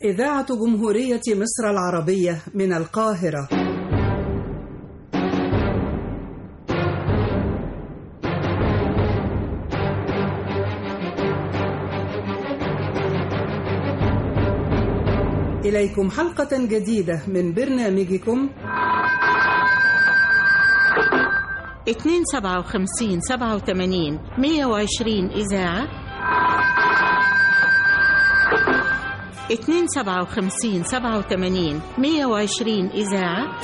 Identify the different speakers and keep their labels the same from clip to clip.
Speaker 1: إذاعة جمهورية مصر العربية من القاهرة إليكم حلقة جديدة من برنامجكم
Speaker 2: 257 87 120 إذاعة 257 87 120 إذاعة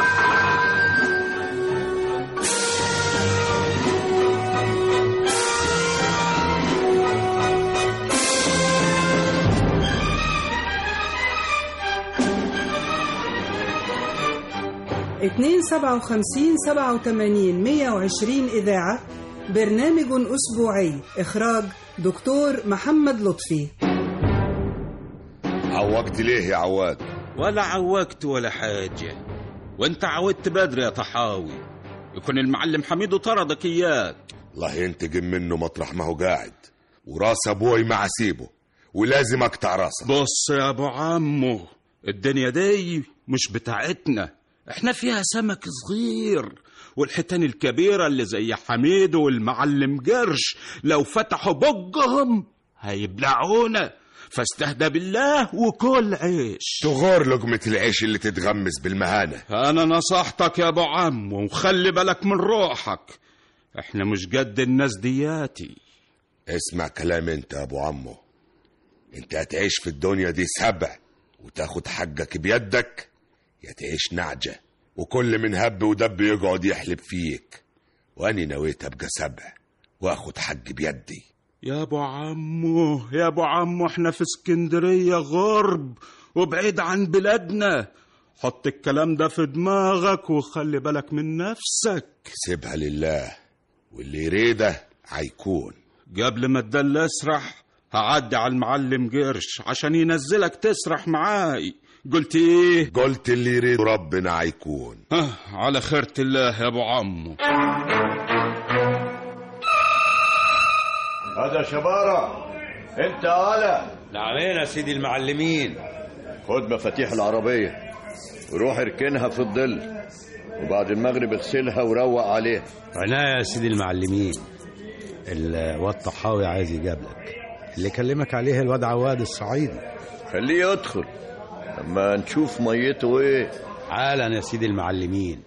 Speaker 1: اتنين سبعة وخمسين سبعة وتمانين مية وعشرين إذاعة برنامج أسبوعي إخراج دكتور محمد لطفي
Speaker 3: عوجت ليه يا عواد
Speaker 4: ولا عوجت ولا حاجة وانت عودت بدري يا طحاوي يكون المعلم حميد طردك اياك
Speaker 3: الله ينتقم منه مطرح ما هو قاعد وراس ابوي ما اسيبه ولازم اقطع راسه
Speaker 4: بص يا ابو عمو الدنيا دي مش بتاعتنا احنا فيها سمك صغير والحيتان الكبيرة اللي زي حميد والمعلم قرش لو فتحوا بقهم هيبلعونا فاستهدى بالله وكل عيش
Speaker 3: تغور لقمة العيش اللي تتغمس بالمهانة
Speaker 4: انا نصحتك يا ابو عم وخلي بالك من روحك احنا مش قد الناس دياتي
Speaker 3: اسمع كلام انت يا ابو عمو انت هتعيش في الدنيا دي سبع وتاخد حقك بيدك يا تعيش نعجة وكل من هب ودب يقعد يحلب فيك واني نويت ابقى سبع واخد حق بيدي
Speaker 4: يا ابو عمو يا ابو عمو احنا في اسكندرية غرب وبعيد عن بلادنا حط الكلام ده في دماغك وخلي بالك من نفسك
Speaker 3: سيبها لله واللي يريده هيكون
Speaker 4: قبل ما تدل اسرح هعدي على المعلم قرش عشان ينزلك تسرح معاي قلت ايه
Speaker 3: قلت اللي يريد ربنا هيكون
Speaker 4: آه على خيرة الله يا ابو عمو
Speaker 5: هذا شبارة انت آلة
Speaker 6: نعمين يا سيدي المعلمين
Speaker 5: خد مفاتيح العربية وروح اركنها في الظل وبعد المغرب اغسلها وروق عليها
Speaker 6: عناية يا سيدي المعلمين الواد طحاوي عايز يجابلك اللي كلمك عليه الواد عواد الصعيدي
Speaker 5: خليه يدخل اما نشوف ميته ايه
Speaker 6: حالا يا سيدي المعلمين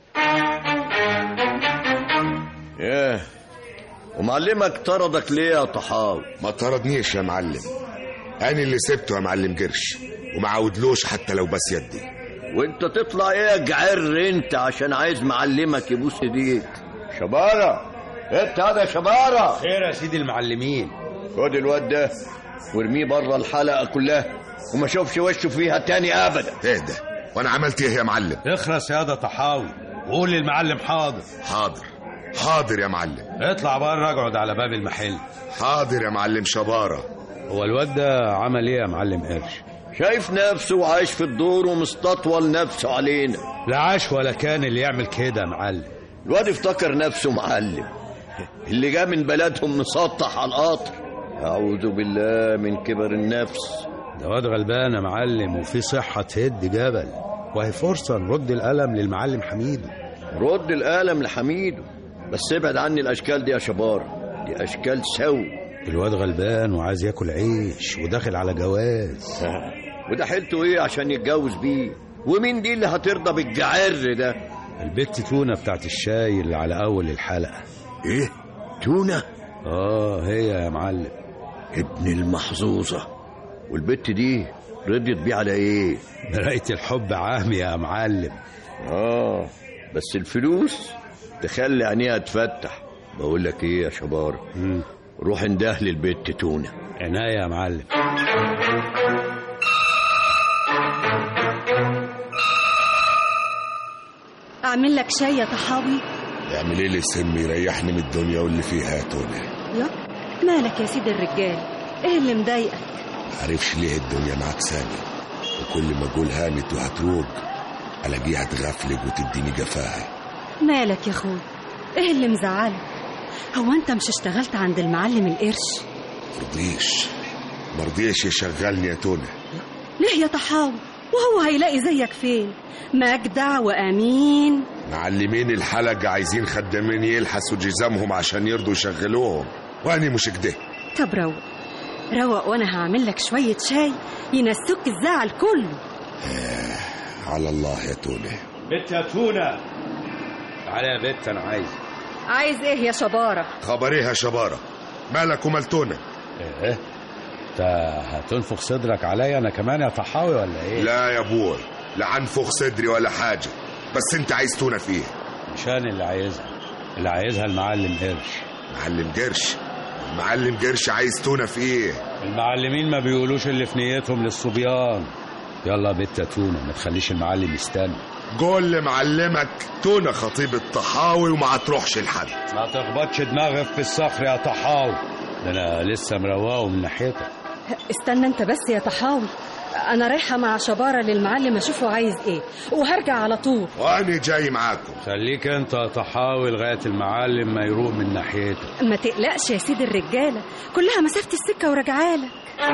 Speaker 5: ياه ومعلمك طردك ليه يا طحاوي
Speaker 3: ما طردنيش يا معلم انا اللي سبته يا معلم قرش وما عودلوش حتى لو بس يدي
Speaker 5: وانت تطلع ايه يا جعر انت عشان عايز معلمك يبوس ايديك شبارة انت هذا شبارة
Speaker 6: خير يا سيدي المعلمين
Speaker 5: خد الواد ده وارميه بره الحلقة كلها وما شوفش وشه فيها تاني ابدا
Speaker 3: اهدى وانا عملت ايه يا معلم
Speaker 6: اخرس يا ده طحاوي وقول للمعلم حاضر
Speaker 3: حاضر حاضر يا معلم
Speaker 6: اطلع بره اقعد على باب المحل
Speaker 3: حاضر يا معلم شبارة
Speaker 6: هو الواد ده عمل ايه يا معلم قرش
Speaker 5: شايف نفسه وعايش في الدور ومستطول نفسه علينا
Speaker 6: لا عاش ولا كان اللي يعمل كده يا معلم
Speaker 5: الواد افتكر نفسه معلم اللي جاء من بلدهم مسطح على القطر أعوذ بالله من كبر النفس
Speaker 6: ده واد غلبان يا معلم وفي صحة تهد جبل وهي فرصة نرد القلم للمعلم حميد
Speaker 5: رد القلم لحميده بس ابعد عني الأشكال دي يا شبار دي أشكال سو
Speaker 6: الواد غلبان وعايز ياكل عيش وداخل على جواز
Speaker 5: وده حيلته ايه عشان يتجوز بيه ومين دي اللي هترضى بالجعر ده
Speaker 6: البت تونة بتاعت الشاي اللي على أول الحلقة
Speaker 5: ايه تونة
Speaker 6: اه هي يا معلم
Speaker 5: ابن المحظوظة والبت دي رضيت بيه على ايه
Speaker 6: مراية الحب عامي يا معلم
Speaker 5: اه بس الفلوس تخلي عينيها تفتح بقول لك ايه يا شبار
Speaker 6: مم.
Speaker 5: روح انده للبت تونة
Speaker 6: عناية يا معلم
Speaker 7: أعمل لك شاي يا طحاوي
Speaker 3: اعملي لي سم يريحني من الدنيا واللي فيها يا تونة
Speaker 7: لا مالك يا سيد الرجال إيه اللي مضايقك
Speaker 3: عارفش ليه الدنيا معاك سامي وكل ما اقول هانت وهتروج الاقيها تغفلك وتديني جفاها
Speaker 7: مالك يا أخوي إيه اللي مزعلك هو أنت مش اشتغلت عند المعلم القرش
Speaker 3: مرضيش مرضيش يشغلني يا تونة
Speaker 7: ليه يا طحاوي وهو هيلاقي زيك فين مجدع وامين
Speaker 3: معلمين الحلقة عايزين خدامين يلحسوا جزامهم عشان يرضوا يشغلوهم وأنا مش كده
Speaker 7: طب روق روق وانا هعمل لك شويه شاي ينسوك الزعل كله
Speaker 3: على الله يا تونة
Speaker 6: بت يا تونة تعالى يا بت أنا عايز
Speaker 7: عايز ايه يا شباره
Speaker 3: خبريها شبارة مالك ومال تونة
Speaker 6: إيه أنت هتنفخ صدرك عليا أنا كمان يا طحاوي ولا إيه؟
Speaker 3: لا يا بوي لا انفخ صدري ولا حاجة بس انت عايز تونة فيه
Speaker 6: مش أنا اللي عايزها اللي عايزها المعلم قرش
Speaker 3: معلم قرش معلم قرش عايز تونة في ايه
Speaker 6: المعلمين ما بيقولوش اللي في نيتهم للصبيان يلا يا بت يا تونة ما تخليش المعلم يستنى
Speaker 3: قول لمعلمك تونة خطيب الطحاوي وما تروحش لحد
Speaker 6: ما تخبطش دماغك في الصخر يا طحاوي ده أنا لسه مروقه من ناحيتك
Speaker 7: استنى انت بس يا طحاوي انا رايحه مع شباره للمعلم اشوفه عايز ايه وهرجع على طول
Speaker 3: وانا جاي معاكم
Speaker 6: خليك انت يا طحاوي لغايه المعلم ما يروق من ناحيتك
Speaker 7: ما تقلقش يا سيد الرجاله كلها مسافه السكه وراجعالك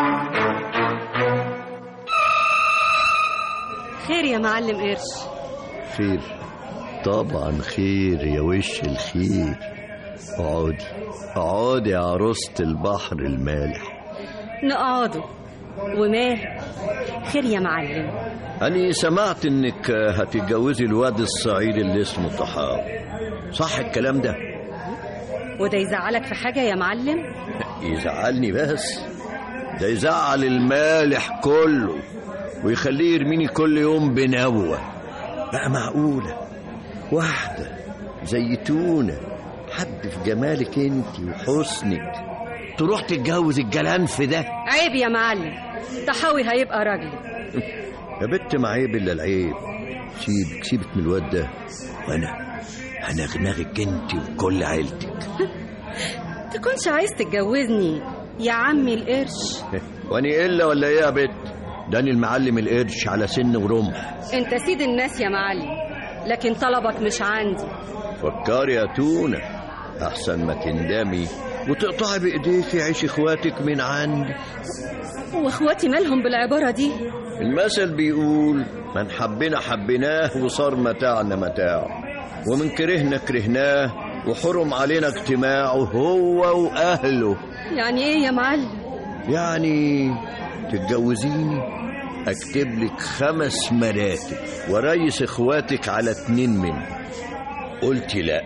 Speaker 7: خير يا معلم قرش
Speaker 5: خير طبعا خير يا وش الخير اقعدي اقعدي يا عروسة البحر المالح
Speaker 7: نقعدوا ومال خير يا معلم
Speaker 5: أنا سمعت إنك هتتجوزي الواد الصعيدي اللي اسمه طحاوي صح الكلام ده
Speaker 7: وده يزعلك في حاجه يا معلم
Speaker 5: يزعلني بس ده يزعل المالح كله ويخليه يرميني كل يوم بنوة بقى معقولة واحدة زي تونة حد في جمالك انت وحسنك تروح تتجوز الجلنف ده
Speaker 7: عيب يا معلم طحاوي هيبقى راجل
Speaker 5: يا بت ما عيب الا العيب سيبك سيبك من الواد ده وانا هنغنغك انت وكل عيلتك
Speaker 7: تكونش عايز تتجوزني يا عمي القرش
Speaker 5: واني الا ولا ايه يا بت داني المعلم القرش على سن ورمح
Speaker 7: انت سيد الناس يا معلم لكن طلبك مش عندي
Speaker 5: فكري يا تونة احسن ما تندمي وتقطعي بايديك عيش اخواتك من عندي
Speaker 7: واخواتي مالهم بالعباره دي
Speaker 5: المثل بيقول من حبنا حبيناه وصار متاعنا متاعه ومن كرهنا كرهناه وحرم علينا اجتماعه هو واهله
Speaker 7: يعني ايه يا معلم
Speaker 5: يعني تتجوزيني اكتب لك خمس مراتب وريس اخواتك على اتنين منهم قلت لا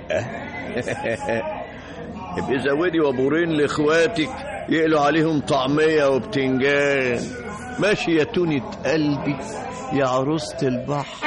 Speaker 5: ابقي زودي وابورين لاخواتك يقلوا عليهم طعمية وبتنجان ماشي يا تونة قلبي يا عروسة البحر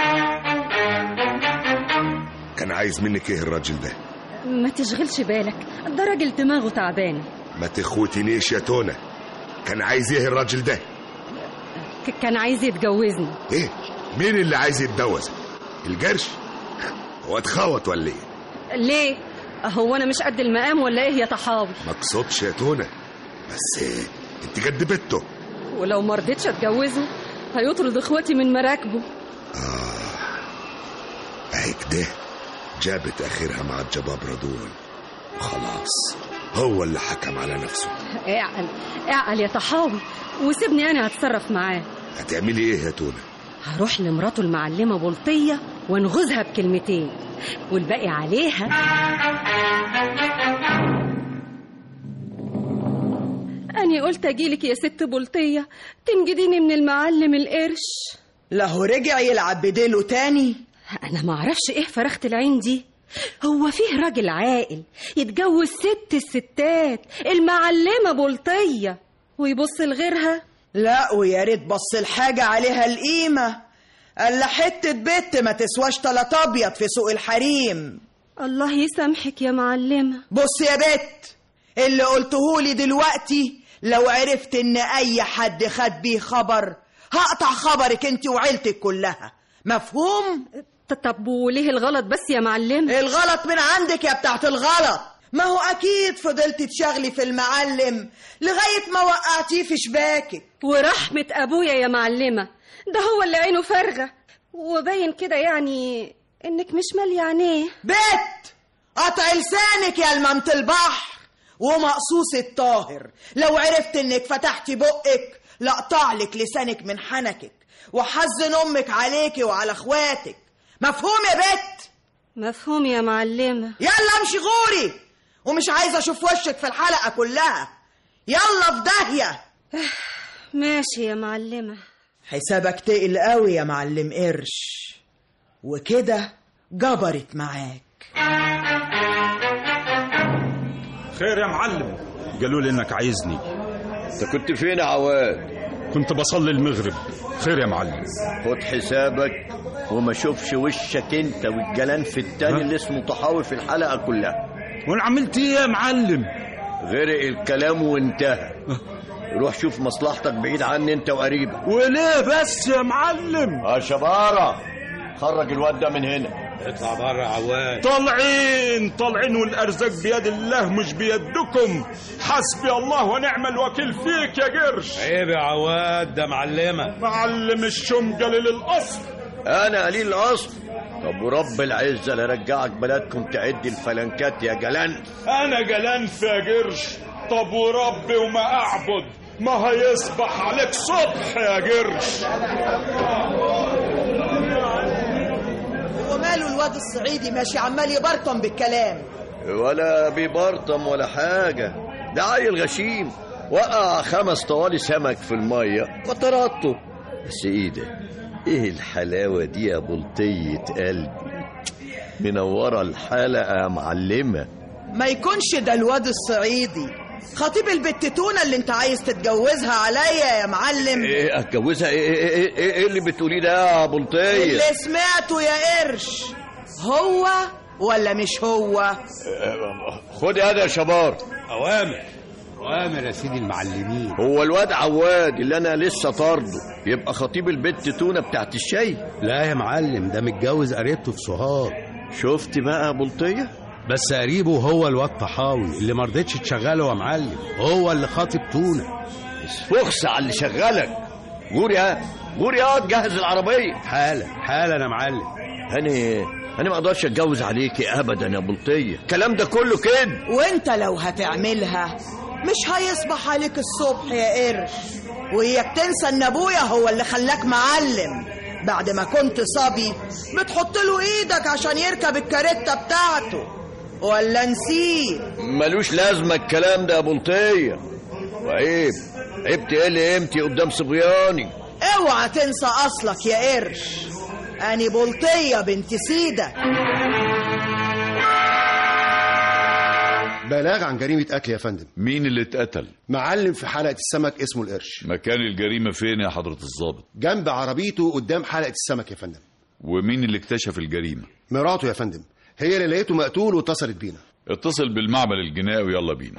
Speaker 3: كان عايز منك ايه الراجل ده
Speaker 7: ما تشغلش بالك ده راجل دماغه تعبان
Speaker 3: ما تخوتنيش يا تونة كان عايز ايه الراجل ده
Speaker 7: ك- كان عايز يتجوزني
Speaker 3: ايه مين اللي عايز يتجوز الجرش هو اتخوت ولا ايه
Speaker 7: ليه هو انا مش قد المقام ولا ايه يا طحاوي
Speaker 3: ما اقصدش يا تونة بس إيه انت قد بنته
Speaker 7: ولو ما رضيتش اتجوزه هيطرد اخواتي من مراكبه
Speaker 3: اهي كده جابت اخرها مع الجبابرة دول وخلاص هو اللي حكم على نفسه
Speaker 7: اعقل اعقل يا طحاوي وسيبني انا هتصرف معاه
Speaker 3: هتعملي ايه يا تونة
Speaker 7: هروح لمراته المعلمة بلطية وانغزها بكلمتين والباقي عليها أني قلت أجيلك يا ست بلطية تنجديني من المعلم القرش
Speaker 8: له رجع يلعب بديله تاني
Speaker 7: أنا معرفش إيه فرخت العين دي هو فيه راجل عاقل يتجوز ست الستات المعلمة بلطية ويبص لغيرها
Speaker 8: لا ويا ريت بص الحاجة عليها القيمة الا حتة بت ما تسواش تلات ابيض في سوق الحريم
Speaker 7: الله يسامحك يا معلمة
Speaker 8: بص يا بت اللي قلتهولي دلوقتي لو عرفت ان اي حد خد بيه خبر هقطع خبرك انت وعيلتك كلها مفهوم
Speaker 7: ط- طب وليه الغلط بس يا معلمة
Speaker 8: الغلط من عندك يا بتاعت الغلط ما هو اكيد فضلت تشغلي في المعلم لغايه ما وقعتيه في شباكك
Speaker 7: ورحمة أبويا يا معلمة ده هو اللي عينه فارغة وباين كده يعني إنك مش مالية عينيه
Speaker 8: بت قطع لسانك يا المامة البحر ومقصوص الطاهر لو عرفت انك فتحتي بقك لأقطع لك لسانك من حنكك وحزن أمك عليكي وعلى أخواتك مفهوم يا بت
Speaker 7: مفهوم يا معلمة
Speaker 8: يلا امشي غوري ومش عايزة أشوف وشك في الحلقة كلها يلا في داهية
Speaker 7: ماشي يا معلمة
Speaker 8: حسابك تقل قوي يا معلم قرش وكده جبرت معاك
Speaker 4: خير يا معلم قالوا لي انك عايزني
Speaker 5: انت كنت فين يا عواد
Speaker 4: كنت بصلي المغرب خير يا معلم
Speaker 5: خد حسابك وما اشوفش وشك انت والجلان في التاني
Speaker 4: ها؟
Speaker 5: اللي اسمه طحاوي في الحلقه كلها
Speaker 4: وانا عملت ايه يا معلم
Speaker 5: غرق الكلام وانتهى روح شوف مصلحتك بعيد عني انت وقريبك
Speaker 4: وليه بس يا معلم
Speaker 5: يا شبارة خرج الواد ده من هنا
Speaker 6: اطلع بره عواد
Speaker 4: طالعين طالعين والارزاق بيد الله مش بيدكم حسبي الله ونعم الوكيل فيك يا قرش
Speaker 6: عيب يا عواد ده معلمة
Speaker 4: معلم الشمجل للاصل
Speaker 5: انا قليل الاصل طب ورب العزه لرجعك بلدكم تعد الفلنكات يا جلان
Speaker 4: انا جلنف يا قرش طب وربي وما اعبد ما هيصبح عليك صبح يا قرش
Speaker 8: وماله الواد الصعيدي ماشي عمال يبرطم بالكلام
Speaker 5: ولا بيبرطم ولا حاجه ده عيل غشيم وقع خمس طوالي سمك في الميه وطردته بس ايه ده ايه الحلاوه دي يا بلطيه قلبي منوره الحلقه يا معلمه
Speaker 8: ما يكونش ده الواد الصعيدي خطيب البت تونة اللي انت عايز تتجوزها عليا يا معلم
Speaker 5: ايه اتجوزها ايه ايه ايه, إيه, إيه اللي بتقوليه ده يا بلطيه
Speaker 8: اللي سمعته يا قرش هو ولا مش هو
Speaker 5: خد هذا يا شبار
Speaker 6: أوامر أوامر يا سيدي المعلمين
Speaker 5: هو الواد عواد اللي انا لسه طارده يبقى خطيب البت تونه بتاعت الشاي
Speaker 6: لا يا معلم ده متجوز قريبته في سوهاج
Speaker 5: شفت بقى يا بلطيه
Speaker 6: بس قريبه هو الواد طحاوي اللي ما رضيتش تشغله يا معلم هو اللي خاطب تونه
Speaker 5: فخس على اللي شغلك جوري ها جوري ها تجهز العربيه
Speaker 6: حالا حالا يا معلم
Speaker 5: انا انا ما اقدرش اتجوز عليكي ابدا يا بلطيه الكلام ده كله كده
Speaker 8: وانت لو هتعملها مش هيصبح عليك الصبح يا قرش وهيك تنسى ان ابويا هو اللي خلاك معلم بعد ما كنت صبي بتحط له ايدك عشان يركب الكاريتا بتاعته ولا نسيت
Speaker 5: ملوش لازمه الكلام ده يا بلطيه وعيب عيب تقل قيمتي قدام صبياني
Speaker 8: اوعى تنسى اصلك يا قرش اني بلطية بنت سيدة
Speaker 9: بلاغ عن جريمة قتل يا فندم
Speaker 10: مين اللي اتقتل؟
Speaker 9: معلم في حلقة السمك اسمه القرش
Speaker 10: مكان الجريمة فين يا حضرة الضابط؟
Speaker 9: جنب عربيته قدام حلقة السمك يا فندم
Speaker 10: ومين اللي اكتشف الجريمة؟
Speaker 9: مراته يا فندم هي اللي لقيته مقتول واتصلت بينا
Speaker 10: اتصل بالمعمل الجنائي ويلا بينا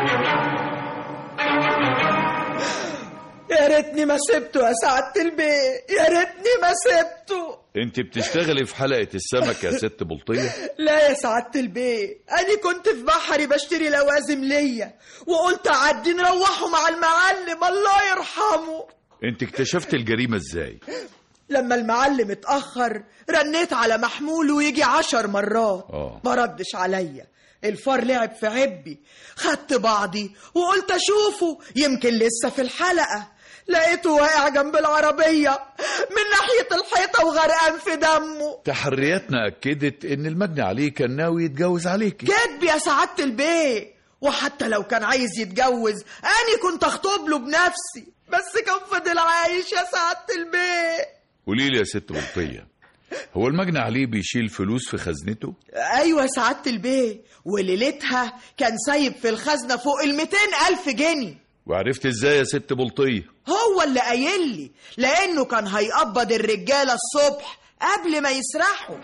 Speaker 8: يا ريتني ما سبته يا سعادة البيه يا ريتني ما سبته
Speaker 10: انت بتشتغلي في حلقة السمك يا ست بلطية؟
Speaker 8: لا يا سعادة البيه أنا كنت في بحري بشتري لوازم ليا وقلت أعدي نروحوا مع المعلم الله يرحمه
Speaker 10: انت اكتشفت الجريمة ازاي؟
Speaker 8: لما المعلم اتأخر رنيت على محمول ويجي عشر مرات
Speaker 10: اه
Speaker 8: ما ردش عليا الفار لعب في عبي خدت بعضي وقلت اشوفه يمكن لسه في الحلقة لقيته واقع جنب العربية من ناحية الحيطة وغرقان في دمه
Speaker 10: تحرياتنا أكدت إن المجني عليه كان ناوي يتجوز عليكي
Speaker 8: كذب يا سعادة البيه وحتى لو كان عايز يتجوز أنا كنت أخطب له بنفسي بس كان فضل عايش يا سعادة البيه
Speaker 10: قولي لي يا ست بلطية هو المجني عليه بيشيل فلوس في خزنته؟
Speaker 8: أيوة يا سعادة البيه وليلتها كان سايب في الخزنة فوق الميتين ألف جنيه
Speaker 10: وعرفت ازاي يا ست بلطية؟
Speaker 8: هو اللي قايل لي لأنه كان هيقبض الرجالة الصبح قبل ما يسرحوا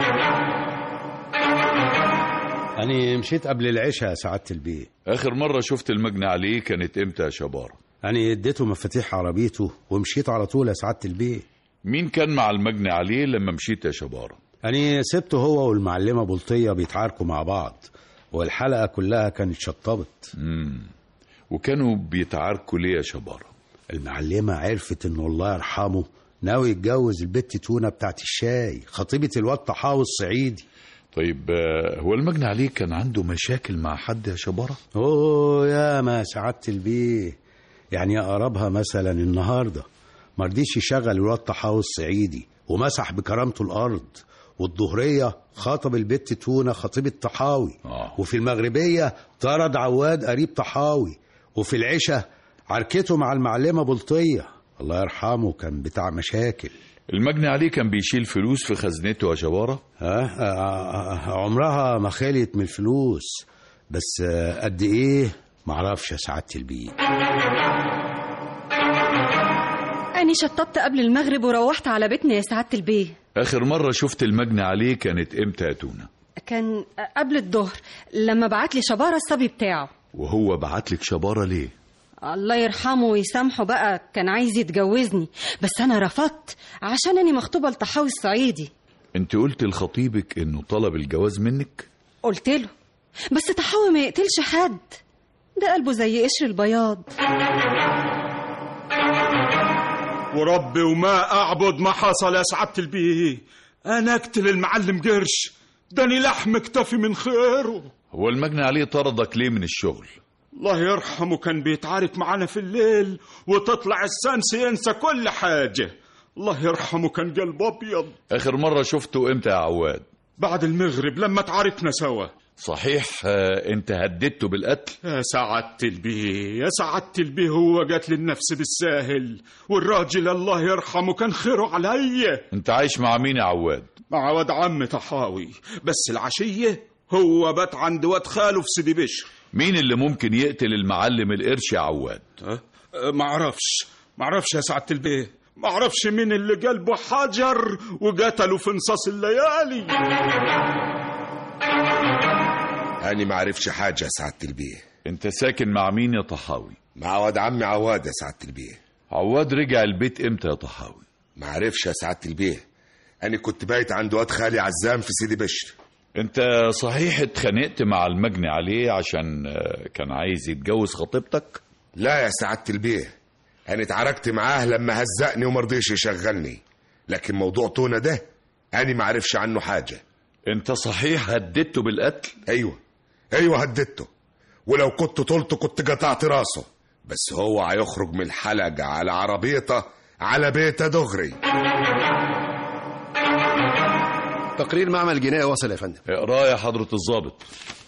Speaker 6: أنا مشيت قبل العشاء يا سعادة البيه
Speaker 10: آخر مرة شفت المجني عليه كانت إمتى يا شبارة؟
Speaker 6: أنا اديته مفاتيح عربيته ومشيت على طول يا سعادة البيه
Speaker 10: مين كان مع المجني عليه لما مشيت يا شبارة؟
Speaker 6: أنا سبته هو والمعلمة بلطية بيتعاركوا مع بعض والحلقة كلها كانت شطبت
Speaker 10: مم. وكانوا بيتعاركوا ليه يا شبارة؟
Speaker 6: المعلمة عرفت إنه الله يرحمه ناوي يتجوز البت تونة بتاعت الشاي خطيبة الواد طحاوي الصعيدي
Speaker 10: طيب آه، هو المجني عليه كان عنده مشاكل مع حد يا شبارة؟
Speaker 6: أوه يا ما سعادة البيه يعني أقربها مثلا النهاردة مرضيش يشغل الواد طحاوي الصعيدي ومسح بكرامته الأرض والظهرية خاطب البت تونة خطيبة طحاوي
Speaker 10: آه.
Speaker 6: وفي المغربية طرد عواد قريب طحاوي وفي العشاء عركته مع المعلمة بلطية الله يرحمه كان بتاع مشاكل
Speaker 10: المجني عليه كان بيشيل فلوس في خزنته يا جبارة
Speaker 6: ها آه، آه، عمرها ما خلت من الفلوس بس آه، قد ايه معرفش يا سعادة البيه
Speaker 7: أني شطبت قبل المغرب وروحت على بيتنا يا سعادة البيه
Speaker 10: آخر مرة شفت المجني عليه كانت إمتى يا تونة
Speaker 7: كان قبل الظهر لما بعت لي شبارة الصبي بتاعه
Speaker 10: وهو بعتلك شبارة ليه
Speaker 7: الله يرحمه ويسامحه بقى كان عايز يتجوزني بس أنا رفضت عشان أني مخطوبة لطحاوي الصعيدي
Speaker 10: انت قلت لخطيبك انه طلب الجواز منك
Speaker 7: قلت له بس طحاوي ما يقتلش حد ده قلبه زي قشر البياض
Speaker 4: وربي وما أعبد ما حصل يا سعادة البيه أنا أقتل المعلم قرش داني لحم اكتفي من خيره
Speaker 10: هو المجني عليه طردك ليه من الشغل
Speaker 4: الله يرحمه كان بيتعارك معانا في الليل وتطلع السنس ينسى كل حاجة الله يرحمه كان قلب أبيض
Speaker 10: آخر مرة شفته إمتى يا عواد
Speaker 4: بعد المغرب لما تعاركنا سوا
Speaker 10: صحيح آه، انت هددته بالقتل
Speaker 4: يا سعادة البيه يا سعادة البيه هو قتل النفس بالساهل والراجل الله يرحمه كان خيره عليا
Speaker 10: انت عايش مع مين يا عواد
Speaker 4: مع واد عم طحاوي بس العشية هو بات عند واد خاله في سيدي بشر
Speaker 10: مين اللي ممكن يقتل المعلم القرش يا عواد
Speaker 4: أه؟ أه، معرفش معرفش يا سعادة البيه معرفش مين اللي قلبه حجر وقتله في نصاص الليالي
Speaker 3: أنا ما عرفش حاجة يا سعادة البيه
Speaker 10: انت ساكن مع مين يا طحاوي
Speaker 3: مع واد عمي عواد يا سعادة البيه
Speaker 10: عواد رجع البيت امتى يا طحاوي
Speaker 3: ما عرفش يا سعادة البيه أنا كنت بايت عند واد خالي عزام في سيدي بشر
Speaker 10: انت صحيح اتخانقت مع المجني عليه عشان آه، كان عايز يتجوز خطيبتك
Speaker 3: لا يا سعادة البيه أنا اتعاركت معاه لما هزقني ومرضيش يشغلني لكن موضوع تونة ده أنا ما عرفش عنه حاجة
Speaker 10: انت صحيح هددته بالقتل
Speaker 3: أيوة أيوة هددته ولو كنت طولته كنت قطعت راسه بس هو هيخرج من الحلقة على عربيته على بيته دغري
Speaker 9: تقرير معمل الجنائي وصل يا فندم
Speaker 10: اقراه يا حضرة الضابط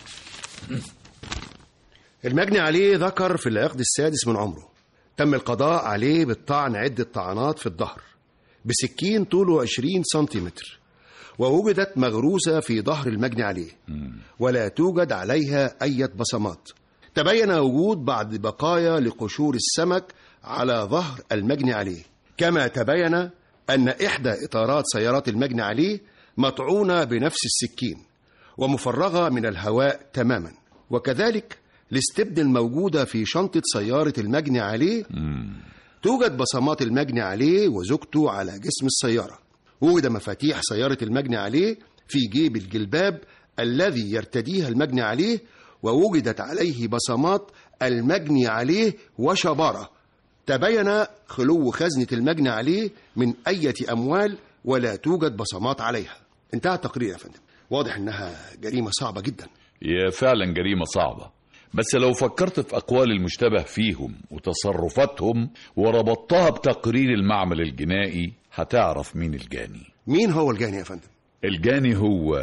Speaker 9: المجني عليه ذكر في العقد السادس من عمره تم القضاء عليه بالطعن عدة طعنات في الظهر بسكين طوله 20 سنتيمتر ووجدت مغروسة في ظهر المجني عليه ولا توجد عليها أي بصمات تبين وجود بعض بقايا لقشور السمك على ظهر المجني عليه كما تبين أن إحدى إطارات سيارات المجني عليه مطعونة بنفس السكين ومفرغة من الهواء تماما وكذلك الاستبن الموجودة في شنطة سيارة المجني عليه توجد بصمات المجني عليه وزوجته على جسم السيارة وجد مفاتيح سيارة المجني عليه في جيب الجلباب الذي يرتديها المجني عليه ووجدت عليه بصمات المجني عليه وشبارة تبين خلو خزنة المجني عليه من أية أموال ولا توجد بصمات عليها انتهى التقرير يا فندم واضح إنها جريمة صعبة جدا
Speaker 10: هي فعلا جريمة صعبة بس لو فكرت في أقوال المشتبه فيهم وتصرفاتهم وربطتها بتقرير المعمل الجنائي هتعرف مين الجاني
Speaker 9: مين هو الجاني يا فندم؟
Speaker 10: الجاني هو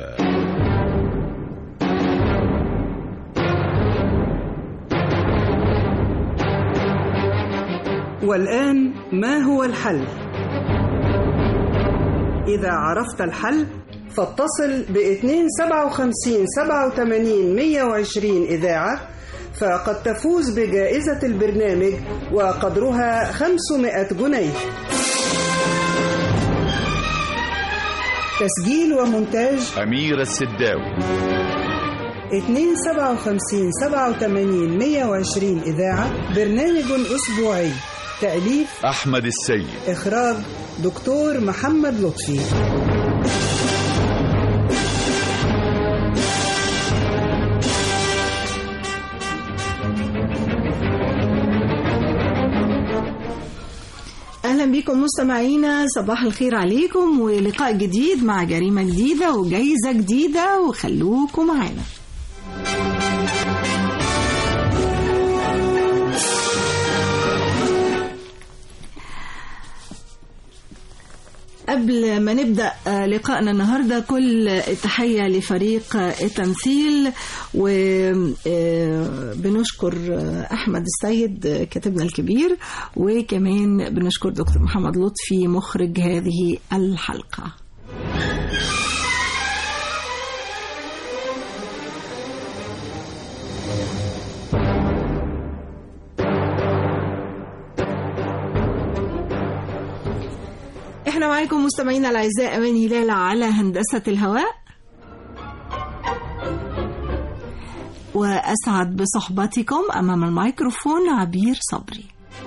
Speaker 1: والآن ما هو الحل؟ إذا عرفت الحل فاتصل ب 257 87 120 إذاعة فقد تفوز بجائزة البرنامج وقدرها 500 جنيه تسجيل ومونتاج
Speaker 10: أميرة السداوي
Speaker 1: 257 87 120 إذاعة برنامج أسبوعي تأليف
Speaker 10: أحمد السيد
Speaker 1: إخراج دكتور محمد لطفي
Speaker 11: اهلا بكم مستمعينا صباح الخير عليكم ولقاء جديد مع جريمه جديده وجايزه جديده وخلوكم معانا قبل ما نبدأ آه، لقائنا النهاردة كل التحية لفريق آه، التمثيل وبنشكر أحمد السيد آه، كاتبنا الكبير وكمان بنشكر دكتور محمد لطفي مخرج هذه الحلقة احنا معاكم مستمعينا الاعزاء امان هلال على هندسه الهواء واسعد بصحبتكم امام الميكروفون عبير صبري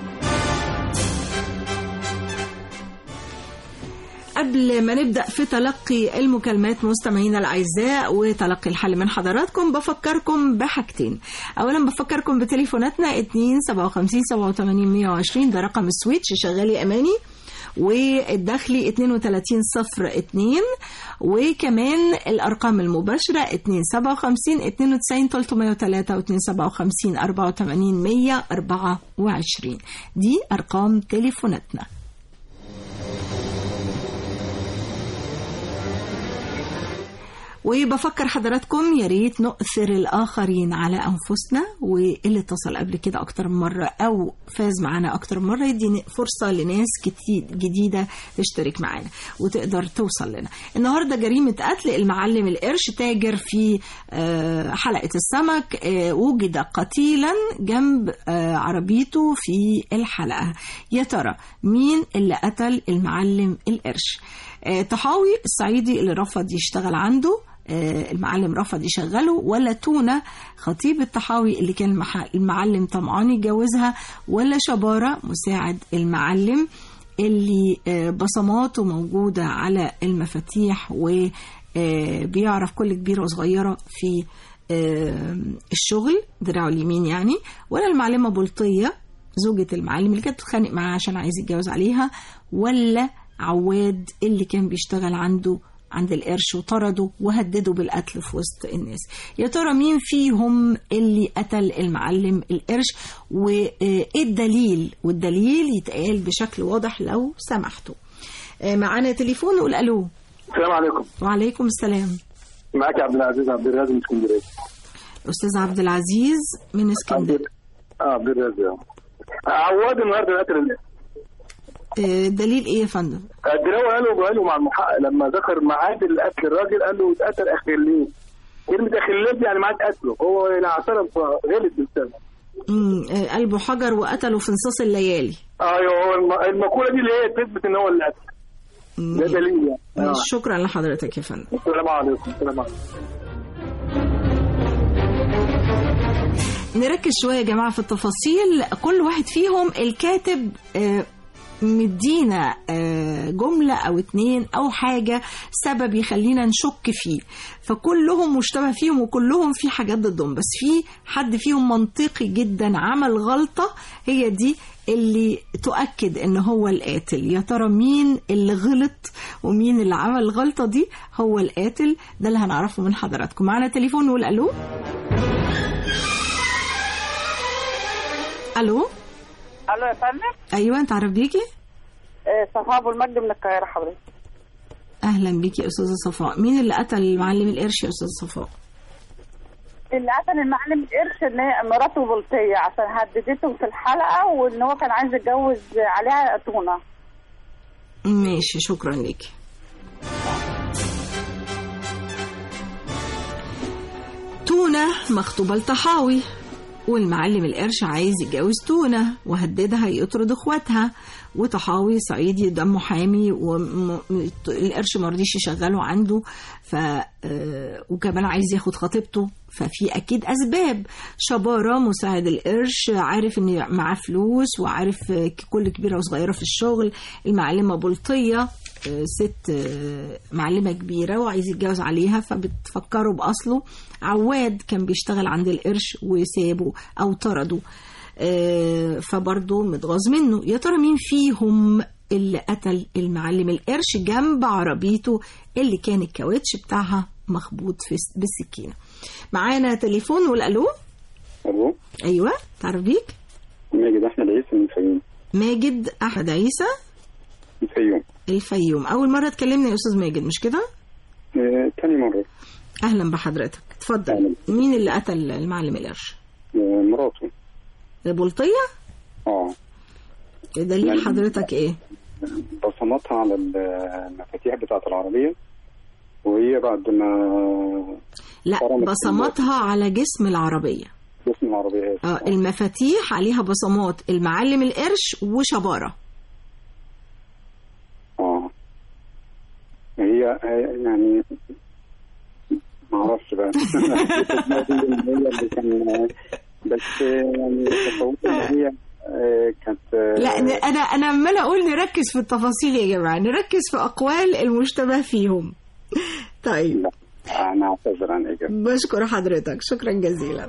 Speaker 11: قبل ما نبدأ في تلقي المكالمات مستمعينا الأعزاء وتلقي الحل من حضراتكم بفكركم بحاجتين أولا بفكركم بتليفوناتنا 2 57 87 120 ده رقم السويتش شغالي أماني والداخلي 32 صفر 2 وكمان الأرقام المباشرة 257 92 303 و 257 84 124 دي أرقام تليفوناتنا وبفكر حضراتكم يا ريت نؤثر الآخرين على أنفسنا واللي اتصل قبل كده أكتر من مرة أو فاز معانا أكتر من مرة يدي فرصة لناس كتير جديدة تشترك معانا وتقدر توصل لنا النهاردة جريمة قتل المعلم القرش تاجر في آه، حلقة السمك آه، وجد قتيلا جنب آه، عربيته في الحلقة يا ترى مين اللي قتل المعلم القرش آه، طحاوي الصعيدي اللي رفض يشتغل عنده آه، المعلم رفض يشغله ولا تونة خطيب الطحاوي اللي كان المح- المعلم طمعان يتجوزها ولا شبارة مساعد المعلم اللي آه، بصماته موجودة على المفاتيح وبيعرف كل كبيرة وصغيرة في آه، الشغل دراعه اليمين يعني ولا المعلمة بلطية زوجة المعلم اللي كانت بتتخانق معاه عشان عايز يتجوز عليها ولا عواد اللي كان بيشتغل عنده عند القرش وطرده وهدده بالقتل في وسط الناس يا ترى مين فيهم اللي قتل المعلم القرش وايه الدليل والدليل يتقال بشكل واضح لو سمحتوا آه، معانا تليفون نقول الو
Speaker 12: السلام عليكم
Speaker 11: وعليكم السلام
Speaker 12: معاك عبد العزيز عبد الرازق من اسكندريه
Speaker 11: استاذ عبد العزيز من اسكندريه
Speaker 12: اه عبد الرازق عواد النهارده قتل الناس
Speaker 11: آه، دليل ايه يا فندم
Speaker 12: الدراوي قالوا قالوا مع المحقق لما ذكر ميعاد القتل الراجل قال له اتقتل اخليه كلمة اخليه دي يعني ميعاد قتله هو لا اعترف غلط بالسبب
Speaker 11: مم، آه، قلبه حجر وقتله في نصاص الليالي
Speaker 12: ايوه هو الم- المقولة دي اللي هي تثبت ان هو اللي قتل ده دليل يعني آه.
Speaker 11: شكرا لحضرتك يا فندم
Speaker 12: السلام عليكم السلام عليكم
Speaker 11: نركز شوية يا جماعة في التفاصيل كل واحد فيهم الكاتب آه، مدينا آه، جملة أو اتنين أو حاجة سبب يخلينا نشك فيه فكلهم مشتبه فيهم وكلهم في حاجات ضدهم بس في حد فيهم منطقي جدا عمل غلطة هي دي اللي تؤكد ان هو القاتل يا ترى مين اللي غلط ومين اللي عمل الغلطة دي هو القاتل ده اللي هنعرفه من حضراتكم معنا تليفون نقول الو الو
Speaker 13: الو يا فندم
Speaker 11: ايوه انت عارف بيكي
Speaker 13: آه، صفاء ابو المجد من القاهره حضرتك
Speaker 11: اهلا بيكي يا استاذه صفاء مين اللي قتل المعلم القرش يا استاذه صفاء
Speaker 13: اللي قتل المعلم القرش ان هي مراته بلطيه عشان هددته في الحلقه وان هو كان عايز يتجوز عليها تونه
Speaker 11: ماشي شكرا ليكي تونة مخطوبة لطحاوي والمعلم القرش عايز يتجوز تونة وهددها يطرد اخواتها وطحاوي صعيدي دمه حامي والقرش مرضيش يشغله عنده ف آه، وكمان عايز ياخد خطيبته ففي اكيد اسباب شباره مساعد القرش عارف ان معاه فلوس وعارف آه، كل كبيره وصغيره في الشغل المعلمه بلطيه آه، ست آه، معلمه كبيره وعايز يتجوز عليها فبتفكره باصله عواد كان بيشتغل عند القرش وسابه او طرده آه، فبرضه متغاظ منه يا ترى مين فيهم اللي قتل المعلم القرش جنب عربيته اللي كان الكاوتش بتاعها مخبوط في بالسكينه معانا تليفون نقول الو
Speaker 14: الو
Speaker 11: ايوه تعرف بيك
Speaker 14: ماجد احمد عيسى من الفيوم
Speaker 11: ماجد احمد عيسى
Speaker 14: من الفيوم
Speaker 11: الفيوم اول مره اتكلمنا يا استاذ ماجد مش كده
Speaker 14: آه، تاني مرة
Speaker 11: اهلا بحضرتك اتفضل مين اللي قتل المعلم القرش
Speaker 14: آه، مراته
Speaker 11: بلطيه
Speaker 14: اه
Speaker 11: دليل
Speaker 14: يعني-
Speaker 11: حضرتك ايه
Speaker 14: بصماتها على المفاتيح بتاعة العربية وهي بعد ما
Speaker 11: لا
Speaker 14: فرمت
Speaker 11: بصماتها على جسم العربيه
Speaker 14: جسم العربية
Speaker 11: اه المفاتيح عليها بصمات المعلم القرش وشباره
Speaker 14: اه هي هي- يعني ما اعرفش بقى هي اللي كان بس يعني تصورت ان هي آه، كانت آه،
Speaker 11: لا ن- انا انا عماله اقول نركز في التفاصيل يا جماعه نركز في اقوال المشتبه فيهم طيب
Speaker 14: انا اعتذر عن اجابتي
Speaker 11: بشكر حضرتك شكرا جزيلا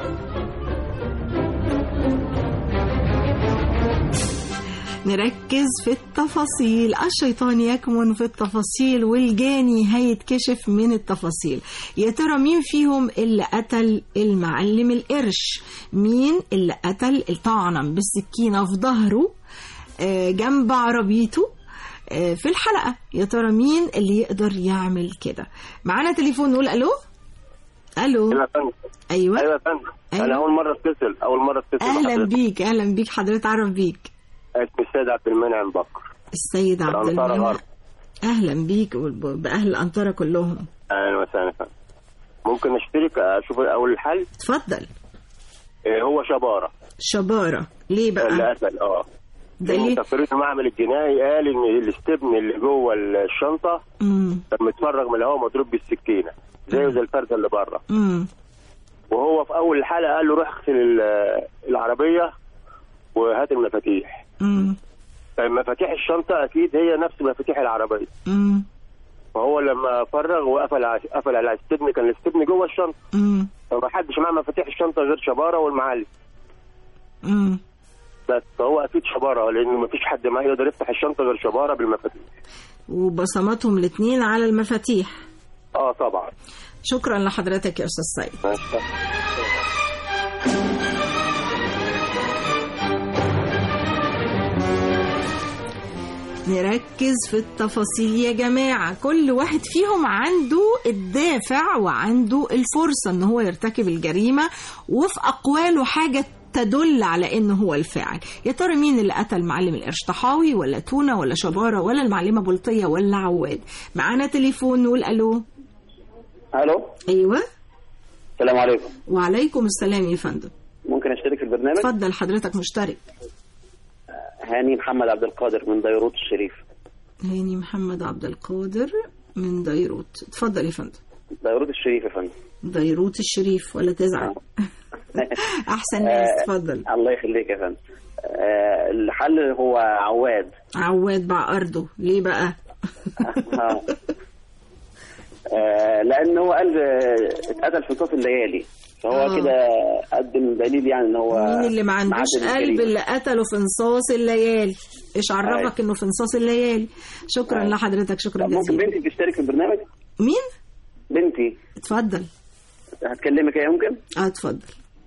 Speaker 11: نركز في التفاصيل الشيطان يكمن في التفاصيل والجاني هيتكشف من التفاصيل يا ترى مين فيهم اللي قتل المعلم القرش مين اللي قتل طعنا بالسكينة في ظهره آه، جنب عربيته آه، في الحلقة يا ترى مين اللي يقدر يعمل كده معانا تليفون نقول الو الو
Speaker 15: ايوه يا فندم
Speaker 11: ايوه
Speaker 15: ايوه يا فندم
Speaker 11: أيوة.
Speaker 15: انا اول مره اتصل اول مره اتصل
Speaker 11: اهلا
Speaker 15: بحضرتك.
Speaker 11: بيك اهلا بيك حضرتك عرف بيك
Speaker 15: اسمي السيد عبد المنعم بكر
Speaker 11: السيد عبد
Speaker 15: الأنصار
Speaker 11: المنعم
Speaker 15: غرب.
Speaker 11: اهلا بيك وب- باهل الانطره كلهم
Speaker 15: اهلا وسهلا يا فندم ممكن اشترك اشوف اول الحل
Speaker 11: اتفضل
Speaker 15: إيه هو شباره
Speaker 11: شباره ليه
Speaker 15: اللي
Speaker 11: بقى
Speaker 15: قتل اه
Speaker 11: دليل
Speaker 15: تقرير المعمل الجنائي قال ان الاستبن اللي جوه الشنطه
Speaker 11: امم
Speaker 15: كان متفرغ من الهواء مضروب بالسكينه زيه زي الفرده اللي بره
Speaker 11: امم
Speaker 15: وهو في اول الحلقه قال له روح اغسل ال- العربيه وهات المفاتيح
Speaker 11: امم
Speaker 15: مفاتيح الشنطه اكيد هي نفس مفاتيح العربيه
Speaker 11: امم
Speaker 15: فهو لما فرغ وقفل ع- قفل على الاستبن كان الاستبن جوه الشنطه
Speaker 11: امم
Speaker 15: فما حدش معاه مفاتيح الشنطه غير شباره والمعلم
Speaker 11: امم
Speaker 15: بس فهو اكيد شباره لان ما فيش حد معاه يقدر يفتح الشنطه غير شباره بالمفاتيح
Speaker 11: وبصماتهم الاثنين على المفاتيح
Speaker 15: اه طبعا
Speaker 11: شكرا لحضرتك يا استاذ سيد
Speaker 15: ماشي.
Speaker 11: نركز في التفاصيل يا جماعة كل واحد فيهم عنده الدافع وعنده الفرصة ان هو يرتكب الجريمة وفي اقواله حاجة تدل على انه هو الفاعل يا ترى مين اللي قتل معلم القرش طحاوي ولا تونة ولا شبارة ولا المعلمة بلطية ولا عواد معانا تليفون نقول الو
Speaker 16: الو
Speaker 11: ايوه
Speaker 16: السلام عليكم
Speaker 11: وعليكم السلام يا فندم
Speaker 16: ممكن اشترك في البرنامج
Speaker 11: اتفضل حضرتك مشترك
Speaker 16: هاني محمد عبد القادر من ديروت الشريف
Speaker 11: هاني محمد عبد القادر من ديروت اتفضل يا فندم
Speaker 16: ديروت الشريف يا فندم
Speaker 11: ديروت الشريف ولا تزعل احسن ناس اتفضل
Speaker 16: الله يخليك يا فندم آه، الحل هو عواد
Speaker 11: عواد باع ارضه ليه بقى
Speaker 16: آه. آه، لان هو قال آه، اتقتل في صوت الليالي فهو
Speaker 11: آه.
Speaker 16: كده قدم دليل يعني ان هو
Speaker 11: مين اللي ما عندوش
Speaker 16: معدل
Speaker 11: قلب
Speaker 16: الجريمة.
Speaker 11: اللي قتله في نصاص الليالي ايش عرفك انه في نصاص الليالي شكرا لحضرتك شكرا
Speaker 16: طب ممكن
Speaker 11: جزيلا
Speaker 16: بنتي تشترك في البرنامج
Speaker 11: مين
Speaker 16: بنتي
Speaker 11: اتفضل
Speaker 16: هتكلمك ايه ممكن
Speaker 11: اه اتفضل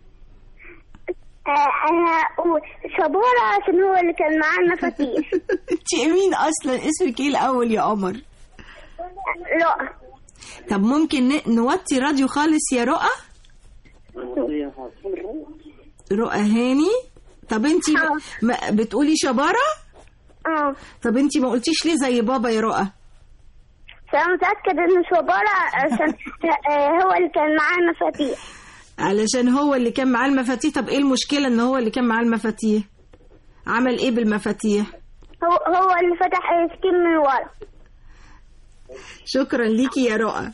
Speaker 17: انا اقول شبورة عشان هو اللي كان معاه المفاتيح
Speaker 11: انت مين اصلا اسمك ايه الاول يا قمر
Speaker 17: لا
Speaker 11: طب ممكن ن- نوطي راديو خالص يا رؤى رؤى هاني طب انت ما بتقولي شبارة
Speaker 17: اه
Speaker 11: طب انت ما قلتيش ليه زي بابا يا رؤى
Speaker 17: فانا متأكد انه شبورة عشان آه، هو اللي كان معاه المفاتيح
Speaker 11: علشان هو اللي كان معاه المفاتيح طب ايه المشكلة ان هو اللي كان معاه المفاتيح عمل ايه بالمفاتيح
Speaker 17: هو هو اللي فتح السكين من ورا
Speaker 11: شكرا ليكي يا رؤى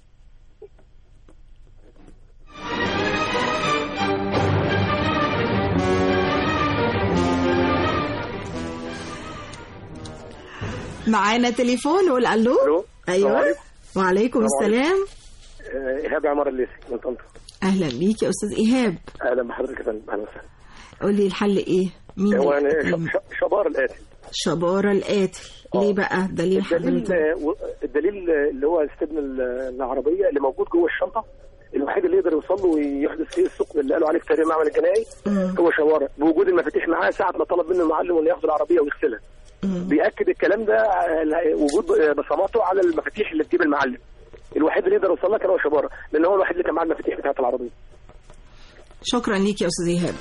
Speaker 11: معانا تليفون قول الو
Speaker 18: الو السلام
Speaker 11: ايوه
Speaker 18: عليكم.
Speaker 11: وعليكم
Speaker 18: السلام
Speaker 11: السلام
Speaker 18: آه، ايهاب عمار الليثي من طنطا
Speaker 11: اهلا بيك يا استاذ ايهاب
Speaker 18: اهلا بحضرتك يا فندم اهلا وسهلا
Speaker 11: قول لي الحل ايه مين
Speaker 18: هو
Speaker 11: اللي
Speaker 18: يعني
Speaker 11: قتل؟
Speaker 18: ش- ش- شبار القاتل
Speaker 11: شبارة القاتل ليه بقى دليل
Speaker 18: الدليل
Speaker 11: حضرتك
Speaker 18: آه، و- الدليل آه، اللي هو استبن ال- العربيه اللي موجود جوه الشنطه الوحيد اللي يقدر يوصل له ويحدث فيه الثقب اللي قالوا عليه في تقرير المعمل الجنائي
Speaker 11: مم.
Speaker 18: هو شوارع بوجود المفاتيح معاه ساعه ما طلب منه المعلم انه ياخد العربيه ويغسلها بياكد الكلام ده على وجود بصماته على المفاتيح اللي في جيب المعلم الوحيد اللي يقدر يوصل لها كان هو شباره لان هو الوحيد اللي كان معاه المفاتيح بتاعت العربيه
Speaker 11: شكرا ليك يا استاذ ايهاب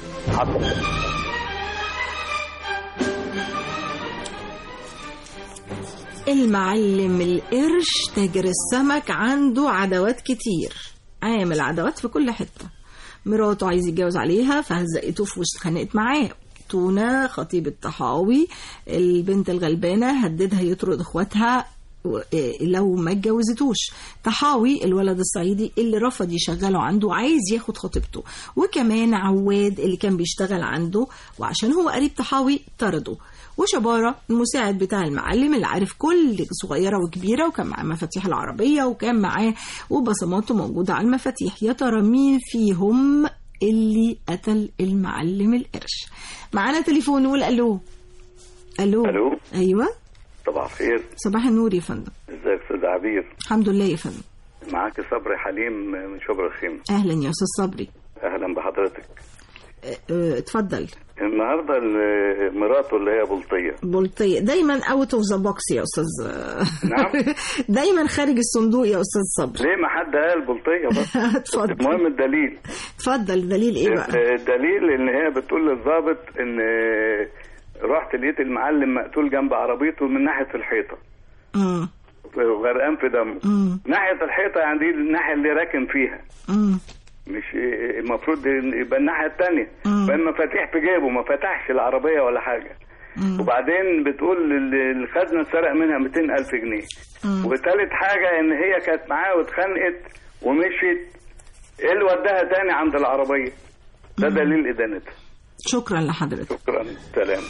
Speaker 11: المعلم القرش تاجر السمك عنده عدوات كتير عامل عدوات في كل حتة مراته عايز يتجوز عليها فهزقته في وسط خانقت معاه تونة خطيب الطحاوي البنت الغلبانة هددها يطرد اخواتها و- إيه لو ما اتجوزتوش طحاوي الولد الصعيدي اللي رفض يشغله عنده عايز ياخد خطيبته وكمان عواد اللي كان بيشتغل عنده وعشان هو قريب طحاوي طرده وشبارة المساعد بتاع المعلم اللي عارف كل صغيرة وكبيرة وكان معاه مفاتيح العربية وكان معاه وبصماته موجودة على المفاتيح يا ترى مين فيهم اللي قتل المعلم القرش معانا تليفون نقول الو الو
Speaker 19: الو
Speaker 11: ايوه
Speaker 19: صباح الخير
Speaker 11: صباح النور يا فندم
Speaker 19: ازيك استاذ عبير
Speaker 11: الحمد لله يا فندم
Speaker 19: معاك صبري حليم من شبرا الخيمة
Speaker 11: اهلا يا استاذ صبري
Speaker 19: اهلا بحضرتك
Speaker 11: اه، اه، اتفضل
Speaker 19: النهارده ال- مراته اللي هي بلطية
Speaker 11: بلطية دايما اوت اوف ذا بوكس يا استاذ
Speaker 19: نعم
Speaker 11: دايما خارج الصندوق يا استاذ صبري
Speaker 19: ليه ما حد قال بلطية بس
Speaker 11: اتفضل
Speaker 19: المهم الدليل
Speaker 11: اتفضل دليل ايه بقى
Speaker 19: الدليل ان هي بتقول للظابط ان رحت لقيت المعلم مقتول جنب عربيته من ناحية الحيطة
Speaker 11: مم.
Speaker 19: غرقان في دمه
Speaker 11: مم.
Speaker 19: ناحية الحيطة يعني دي الناحية اللي راكن فيها
Speaker 11: مم.
Speaker 19: مش المفروض يبقى الناحية التانية
Speaker 11: مم.
Speaker 19: بقى المفاتيح في جيبه ما فتحش العربية ولا حاجة وبعدين بتقول ال- الخزنة اتسرق منها 200 ألف جنيه
Speaker 11: مم.
Speaker 19: وتالت حاجة إن هي كانت معاه واتخانقت ومشيت إيه اللي وداها تاني عند العربية ده دليل إدانتها
Speaker 11: شكرا لحضرتك
Speaker 19: شكرا سلام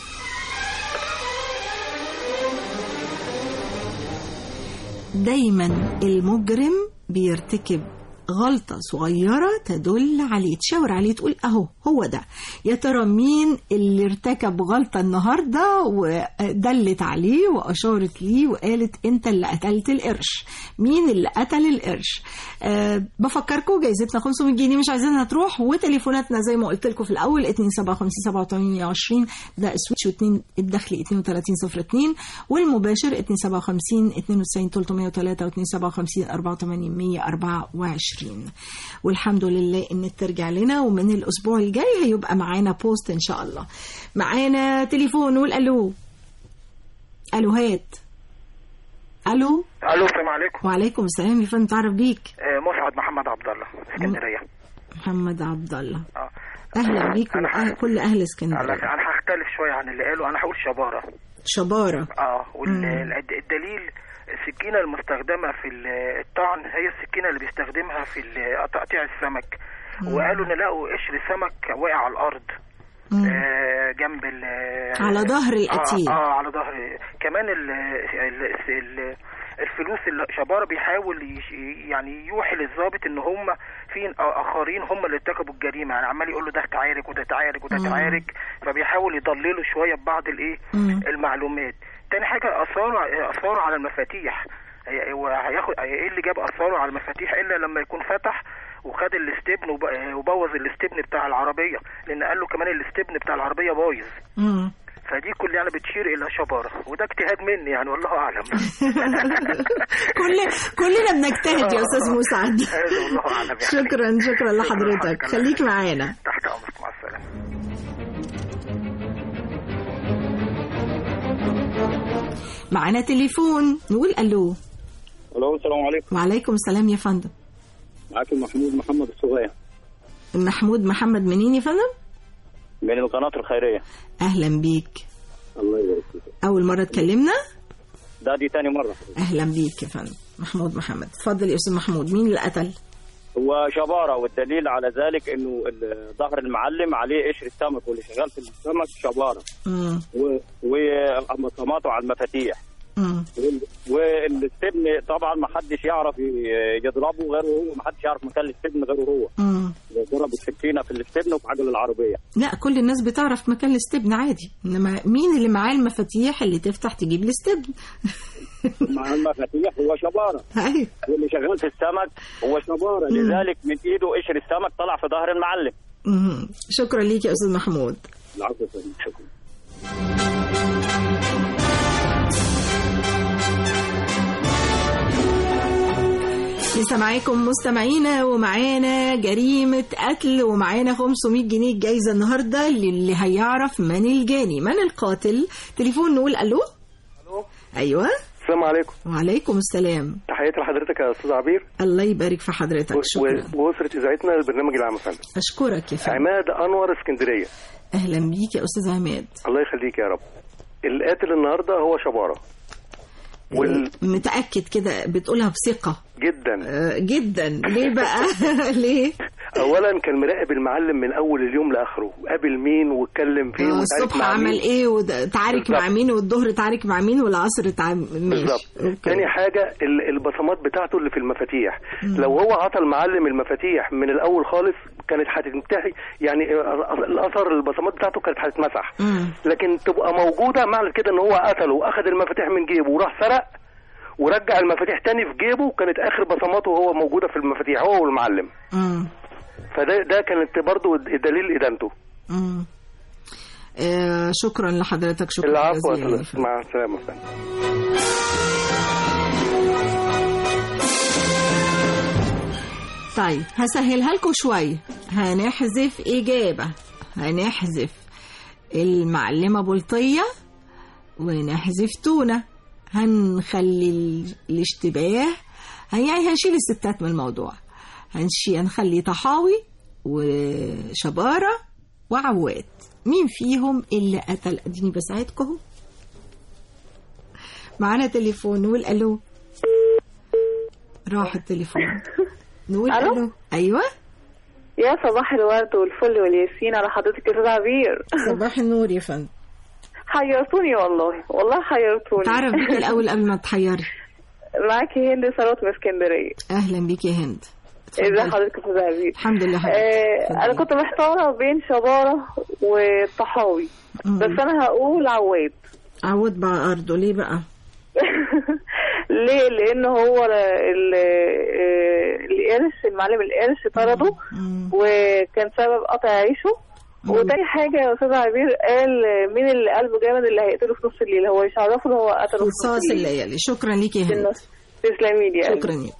Speaker 11: دايما المجرم بيرتكب غلطة صغيرة تدل عليه تشاور عليه تقول اهو هو ده يا ترى مين اللي ارتكب غلطة النهاردة ودلت عليه واشارت ليه وقالت انت اللي قتلت القرش مين اللي قتل القرش أه بفكركم جايزتنا 500 جنيه مش عايزينها تروح وتليفوناتنا زي ما قلت لكم في الاول 257 27 ده سويتش و2 الداخلي 3202 والمباشر 257 92 303 و 257 84 124 والحمد لله ان ترجع لنا ومن الاسبوع الجاي هيبقى معانا بوست ان شاء الله معانا تليفون نقول الو الو هات الو
Speaker 20: الو السلام عليكم
Speaker 11: وعليكم السلام يا فندم تعرف بيك
Speaker 20: آه، مسعد محمد عبد الله اسكندريه
Speaker 11: محمد عبد الله
Speaker 20: اه
Speaker 11: اهلا بيك
Speaker 20: أنا
Speaker 11: وأه- كل اهل
Speaker 20: انا
Speaker 11: اسكندريه
Speaker 20: انا هختلف شويه عن اللي قاله انا هقول شباره
Speaker 11: شباره
Speaker 20: اه
Speaker 11: مم.
Speaker 20: والدليل السكينه المستخدمه في ال- الطعن هي السكينه اللي بيستخدمها في ال- تقطيع السمك
Speaker 11: مم.
Speaker 20: وقالوا ان لقوا قشر سمك واقع على الارض
Speaker 11: مم.
Speaker 20: آه جنب ال
Speaker 11: على ظهر القتيل.
Speaker 20: اه, آه على ظهر كمان ال ال ال الفلوس اللي شباره بيحاول يش- يعني يوحي للضابط ان هم في اخرين هم اللي ارتكبوا الجريمه يعني عمال يقول له ده تعارك وده تعارك وده
Speaker 21: مم.
Speaker 20: تعارك فبيحاول يضلله شويه ببعض الايه
Speaker 21: مم.
Speaker 20: المعلومات تاني حاجه اثاره اثاره على المفاتيح هي- هو هياخد ايه اللي جاب اثاره على المفاتيح الا لما يكون فتح وخد الاستبن وب- وبوظ الاستبن بتاع العربيه لان قال له كمان الاستبن بتاع العربيه بايظ
Speaker 11: مم.
Speaker 20: فدي كل يعني بتشير الى شباره وده اجتهاد مني يعني والله اعلم
Speaker 11: كل كلنا بنجتهد يا استاذ مسعد
Speaker 20: هذا والله اعلم يعني
Speaker 11: شكرا شكرا لحضرتك خليك معانا
Speaker 20: تحت امرك مع السلامه
Speaker 11: معانا تليفون نقول الو
Speaker 21: الو السلام عليكم
Speaker 11: وعليكم السلام يا فندم
Speaker 21: معاك محمود محمد الصغير
Speaker 11: محمود محمد منين يا فندم
Speaker 21: من القناة الخيرية
Speaker 11: اهلا بيك
Speaker 21: الله يبارك فيك
Speaker 11: اول مره اتكلمنا
Speaker 21: ده دي تاني مرة
Speaker 11: اهلا بيك يا فندم محمود محمد اتفضل يا استاذ محمود مين اللي قتل
Speaker 21: هو شبارة والدليل على ذلك انه ال- ظهر المعلم عليه قشر السمك واللي شغال في السمك شبارة
Speaker 11: مم.
Speaker 21: و- ومصاماته على المفاتيح
Speaker 11: مم.
Speaker 21: وال- والاستبن طبعا ما حدش يعرف ي- يضربه غيره هو ما حدش يعرف مكان الاستبن غيره هو
Speaker 11: مم.
Speaker 21: ضرب السكينة في الاستبن وفي عجل العربية
Speaker 11: لا كل الناس بتعرف مكان الاستبن عادي انما مين اللي معاه المفاتيح اللي تفتح تجيب الاستبن
Speaker 21: مع المفاتيح هو شبارة
Speaker 11: ايوه
Speaker 21: واللي شغال في السمك هو شبارة
Speaker 11: مم.
Speaker 21: لذلك من ايده قشر السمك طلع في ظهر المعلم
Speaker 11: مم. شكرا ليك يا استاذ محمود
Speaker 21: العفو يا فندم. شكرا
Speaker 11: لسه معاكم مستمعينا ومعانا جريمة قتل ومعانا 500 جنيه جايزة النهاردة للي هيعرف من الجاني من القاتل تليفون نقول ألو
Speaker 18: ألو
Speaker 11: أيوة
Speaker 18: السلام عليكم
Speaker 11: وعليكم السلام
Speaker 18: تحياتي لحضرتك يا استاذ عبير
Speaker 11: الله يبارك في حضرتك
Speaker 18: و-
Speaker 11: شكرا
Speaker 18: و- واسره اذاعتنا البرنامج العام يا فندم
Speaker 11: أشكرك يا فندم
Speaker 18: عماد انور اسكندريه
Speaker 11: أهلا بيك يا أستاذ عماد
Speaker 18: الله يخليك يا رب القاتل النهارده هو شباره وال...
Speaker 11: متأكد كده بتقولها بثقة
Speaker 18: جدا
Speaker 11: آه، جدا ليه بقى ليه
Speaker 18: اولا كان مراقب المعلم من اول اليوم لاخره قابل مين واتكلم فيه
Speaker 11: آه،
Speaker 18: وتعارك
Speaker 11: الصبح
Speaker 18: مع
Speaker 11: عمل
Speaker 18: مين.
Speaker 11: ايه وتعارك مع
Speaker 18: بالظبط.
Speaker 11: مين والظهر تعارك مع مين والعصر تعارك ماشي
Speaker 18: بالظبط تاني حاجه ال- البصمات بتاعته اللي في المفاتيح لو هو عطى المعلم المفاتيح من الاول خالص كانت هتنتهي يعني آه، الاثر البصمات بتاعته كانت هتتمسح لكن تبقى موجوده معنى كده ان هو قتله واخد المفاتيح من جيبه وراح سرق ورجع المفاتيح تاني في جيبه كانت اخر بصماته هو موجوده في المفاتيح هو والمعلم
Speaker 11: مم.
Speaker 18: فده ده كانت برضو دليل ادانته
Speaker 11: مم. آه شكرا لحضرتك شكرا
Speaker 18: العفو
Speaker 11: جزيلا
Speaker 18: يا أستاذ. مع السلامه يا فندم.
Speaker 11: طيب هسهلها لكم شوية هنحذف إجابة هنحذف المعلمة بلطية ونحذف تونة هنخلي ال- الاشتباه يعني هنشيل الستات من الموضوع هنشي هنخلي طحاوي وشبارة وعواد مين فيهم اللي قتل اديني بساعدكم أهو. معانا تليفون نقول الو راح التليفون نقول
Speaker 2: ألو؟
Speaker 11: الو ايوه
Speaker 2: يا صباح الورد والفل والياسين على حضرتك يا استاذ عبير
Speaker 11: صباح النور يا فندم
Speaker 2: حيرتوني والله والله حيرتوني
Speaker 11: تعرف بيكي الاول قبل ما تحيري
Speaker 2: معاكي هند ثروت من اسكندريه
Speaker 11: اهلا بيك يا هند
Speaker 2: ازي حضرتك يا استاذ عبير
Speaker 11: الحمد لله حضرتك.
Speaker 2: آه انا كنت محتاره بين شباره والطحاوي بس انا هقول عواد
Speaker 11: عود بقى ارضه ليه بقى
Speaker 2: ليه لان هو ال- آه، القرش المعلم القرش طرده وكان سبب قطع عيشه وتاني حاجة يا أستاذ عبير قال مين اللي قلبه جامد اللي هيقتله في نص الليل هو مش عرفه إن هو قتله في نص
Speaker 11: رصاص
Speaker 2: الليل
Speaker 11: الليالي شكرا ليك يا هند
Speaker 2: تسلمي لي يا
Speaker 11: شكرا ليك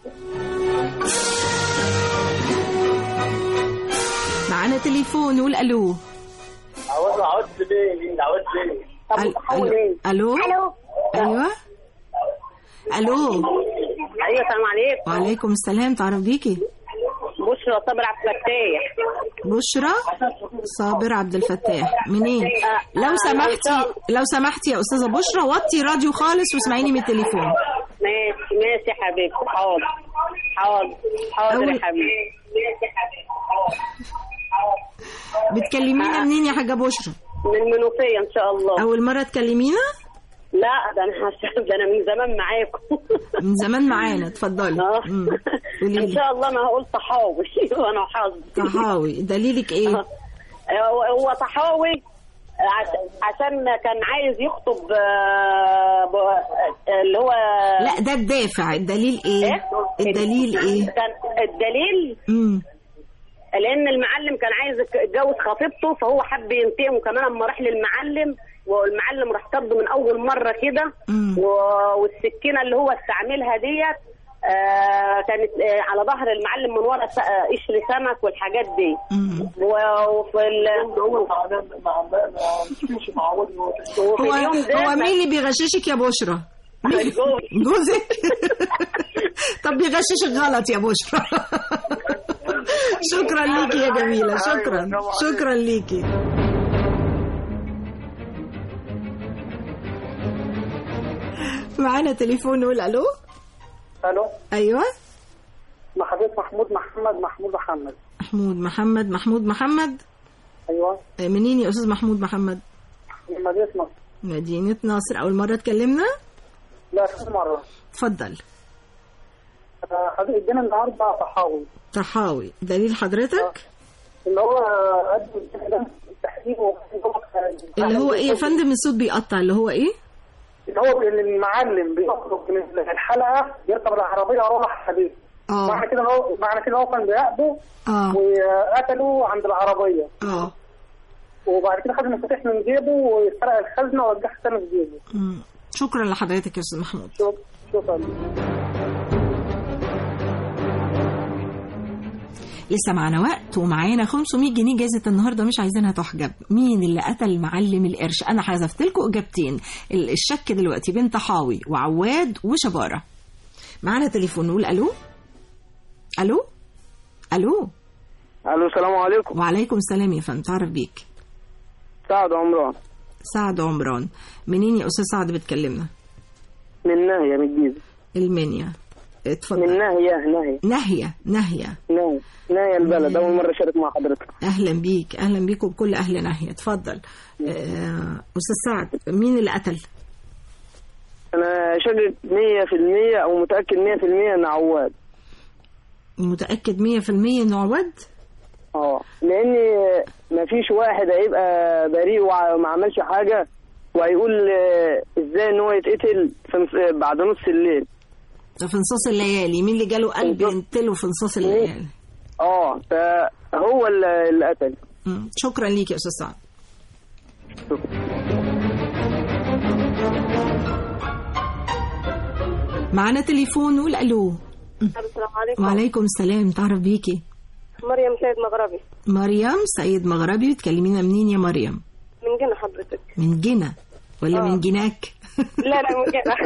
Speaker 11: معانا تليفون نقول الو
Speaker 22: عاوز عاوز ليه عاوز ليه
Speaker 11: ال- الو الو ايوه الو
Speaker 22: ايوه السلام عليكم
Speaker 11: وعليكم السلام تعرف بيكي
Speaker 22: بشرى صابر عبد الفتاح
Speaker 11: بشرى صابر عبد الفتاح منين لو سمحتي لو سمحتي يا استاذه بشرى وطي راديو خالص واسمعيني من التليفون
Speaker 22: ماشي ماشي يا حبيبي حاضر حاضر حاضر
Speaker 11: أول-
Speaker 22: يا حبيبي
Speaker 11: بتكلمينا منين يا حاجه بشرى
Speaker 22: من منوفية ان شاء الله
Speaker 11: اول مره تكلمينا
Speaker 22: لا ده انا هش- ده انا من زمان معاكم
Speaker 11: من زمان معانا اتفضلي مم. قولي
Speaker 22: ان
Speaker 11: لي
Speaker 22: شاء الله ما هقول طحاوي وانا حظي
Speaker 11: طحاوي دليلك ايه
Speaker 22: هو هو طحاوي عش- عشان كان عايز يخطب آه، ب- اللي هو
Speaker 11: لا ده الدافع الدليل ايه الدليل ايه
Speaker 22: كان الدليل
Speaker 11: امم
Speaker 22: لان المعلم كان عايز يتجوز خطيبته فهو حب ينتقم وكمان اما راح للمعلم والمعلم راح طرده من اول مره كده و- والسكينه اللي هو استعملها ديت آه كانت آه على ظهر المعلم من ورا س- آه، قشر سمك والحاجات دي و- وفي ال...
Speaker 11: هو
Speaker 22: في اليوم ده
Speaker 11: هو مين اللي بيغششك يا بشرى مين؟ جوزك طب بيغششك غلط يا بشرى شكرا ليكي يا جميله شكرا شكرا ليكي معانا تليفون نقول الو
Speaker 22: الو
Speaker 11: ايوه
Speaker 22: مع حضرتك محمود محمد محمود محمد
Speaker 11: محمود محمد محمود محمد
Speaker 22: ايوه
Speaker 11: آه، منين يا استاذ محمود محمد
Speaker 22: من مدينه مصر
Speaker 11: مدينه ناصر اول مره اتكلمنا
Speaker 22: لا ثاني مره
Speaker 11: اتفضل
Speaker 22: آه، حضرتك ادينا النهارده تحاول
Speaker 11: طحاوي دليل حضرتك
Speaker 22: اللي هو قدم ده التحقيق
Speaker 11: اللي هو ايه يا فندم الصوت بيقطع اللي هو ايه
Speaker 22: اللي هو إن المعلم بيخرج من الحلقه يركب العربيه راح حديث
Speaker 11: اه
Speaker 22: معنى كده إن هو معنى كده هو كان بيراقبه
Speaker 11: اه
Speaker 22: وقتله عند العربيه
Speaker 11: اه
Speaker 22: وبعد كده خد المفاتيح من جيبه وسرق الخزنه ورجعها تاني في جيبه
Speaker 11: مم. شكرا لحضرتك يا استاذ محمود
Speaker 22: شكرا
Speaker 11: لسه معانا وقت ومعانا 500 جنيه جائزة النهاردة مش عايزينها تحجب مين اللي قتل معلم القرش أنا حذفت لكم إجابتين ال- الشك دلوقتي بين طحاوي وعواد وشبارة معانا تليفون نقول ألو ألو ألو
Speaker 5: الو السلام عليكم
Speaker 11: وعليكم السلام يا فندم تعرف بيك
Speaker 5: سعد عمران
Speaker 11: سعد عمران منين يا أستاذ سعد بتكلمنا
Speaker 5: من ناهيه من الجيزه
Speaker 11: المنيا اتفضل
Speaker 5: من ناهيه ناهيه
Speaker 11: ناهية ناهية
Speaker 5: ناهيه ناهيه البلد اول مره اشارك مع حضرتك
Speaker 11: اهلا بيك اهلا بيك وبكل اهل ناهيه اتفضل آه، استاذ سعد مين اللي قتل
Speaker 5: انا شاكك 100% او متاكد 100% ان عواد
Speaker 11: متاكد 100% انه عواد
Speaker 5: اه لان ما فيش واحد هيبقى بريء وما عملش حاجه وهيقول آه، ازاي ان هو يتقتل في نص- بعد نص الليل
Speaker 11: في نصاص الليالي مين اللي جاله قلب ينتله في نصاص الليالي
Speaker 5: اه فهو اللي اللي قتل
Speaker 11: مم. شكرا ليك يا استاذ سعد معانا تليفون نقول الو
Speaker 8: السلام عليكم
Speaker 11: وعليكم السلام تعرف بيكي
Speaker 8: مريم سيد مغربي
Speaker 11: مريم سيد مغربي بتكلمينا منين يا مريم
Speaker 8: من جنة حضرتك
Speaker 11: من جنة ولا
Speaker 8: آه.
Speaker 11: من جناك
Speaker 8: لا لا من جنة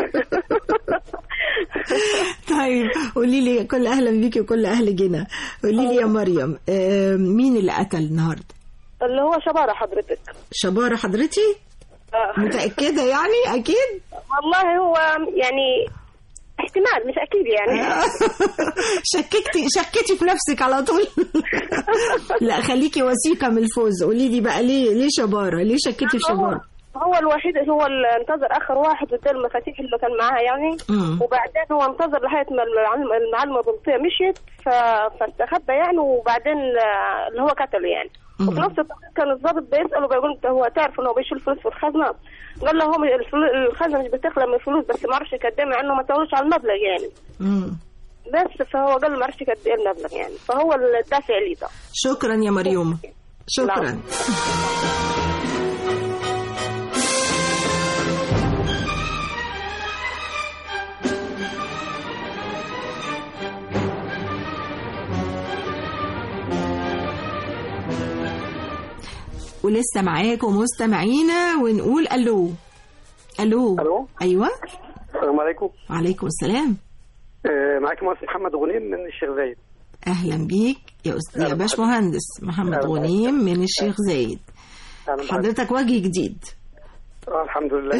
Speaker 11: طيب قولي لي كل اهلا بيكي وكل اهل جنة قولي لي يا مريم آه، مين اللي قتل النهارده
Speaker 8: اللي هو شبارة حضرتك
Speaker 11: شبارة حضرتي
Speaker 8: آه.
Speaker 11: متأكدة يعني أكيد
Speaker 8: والله هو يعني احتمال مش اكيد يعني
Speaker 11: شككتي شكيتي في نفسك على طول لا خليكي وثيقة من الفوز قولي لي بقى ليه ليه شبارة ليه شكيتي في شبارة
Speaker 8: هو الوحيد هو اللي انتظر اخر واحد وادى المفاتيح اللي كان معاها يعني
Speaker 11: مم.
Speaker 8: وبعدين هو انتظر لغايه ما المعلم- المعلمه بلطيه مشيت ف- فاستخبى يعني وبعدين آه، اللي هو قتله يعني
Speaker 11: مم.
Speaker 8: وفي نفس الوقت كان الضابط بيساله بيقول انت هو تعرف انه بيشيل فلوس في الخزنه قال له هو مش- الفلو- الخزنه مش بتخلى من الفلوس بس ما عرفش يقدم مع انه ما تقولش على المبلغ يعني
Speaker 11: مم.
Speaker 8: بس فهو قال له ما عرفش يقد ايه المبلغ يعني فهو الدافع ليه ده
Speaker 11: شكرا يا مريوم شكرا ولسه معاكم مستمعينا ونقول الو الو
Speaker 5: الو
Speaker 11: ايوه
Speaker 5: السلام عليكم
Speaker 11: وعليكم السلام
Speaker 5: آه، معاك مهندس محمد غنيم من الشيخ زايد
Speaker 11: اهلا بيك يا استاذ يا باشمهندس محمد
Speaker 5: أهلا.
Speaker 11: غنيم من الشيخ زايد
Speaker 5: أهلا بحضرتك.
Speaker 11: حضرتك وجه جديد
Speaker 5: آه الحمد لله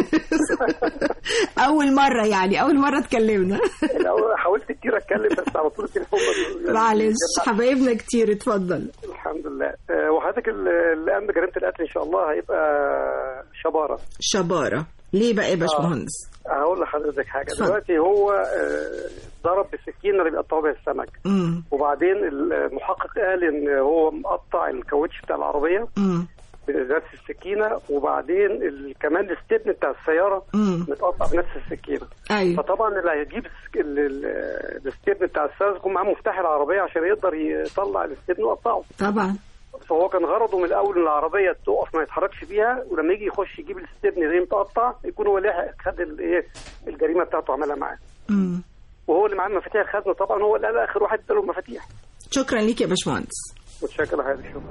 Speaker 11: اول مره يعني اول مره اتكلمنا
Speaker 5: الأول حاولت كتير اتكلم بس على طول التليفون ما-
Speaker 11: معلش حبايبنا كتير اتفضل
Speaker 5: الحمد لله آه، وحضرتك ال- اللي قام بجريمه القتل ان شاء الله هيبقى شباره
Speaker 11: شباره ليه بقى يا باشمهندس
Speaker 5: هقول لحضرتك حاجه
Speaker 11: اتفضل.
Speaker 5: دلوقتي هو آه، ضرب بالسكينه اللي بيقطعوا بيها السمك
Speaker 11: امم
Speaker 5: وبعدين المحقق قال ان هو مقطع الكاوتش بتاع العربيه
Speaker 11: امم
Speaker 5: بنفس السكينه وبعدين ال- كمان الستبن بتاع السياره
Speaker 11: امم
Speaker 5: متقطع بنفس السكينه
Speaker 11: ايوه
Speaker 5: فطبعا اللي هيجيب السك- ال- ال- الستبن بتاع السياره يكون معاه مفتاح العربيه عشان يقدر يطلع الستبن ويقطعه
Speaker 11: طبعا
Speaker 5: فهو كان غرضه من الاول ان العربيه تقف ما يتحركش فيها ولما يجي يخش يجيب الستبن زي متقطع يكون هو لاحق خد الايه الجريمه بتاعته عملها معاه
Speaker 11: امم
Speaker 5: وهو اللي معاه مفاتيح الخزنه طبعا هو اللي قال اخر واحد اداله المفاتيح
Speaker 11: شكرا ليك يا باشمهندس
Speaker 5: متشكر لحضرتك شكرا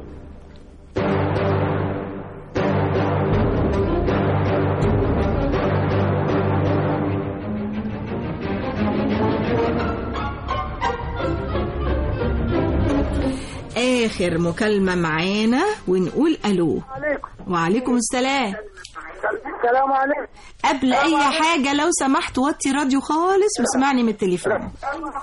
Speaker 11: اخر مكالمه معانا ونقول الو
Speaker 5: عليكم
Speaker 11: وعليكم السلام
Speaker 5: السلام عليكم
Speaker 11: قبل اي حاجه لو سمحت وطي راديو خالص واسمعني من التليفون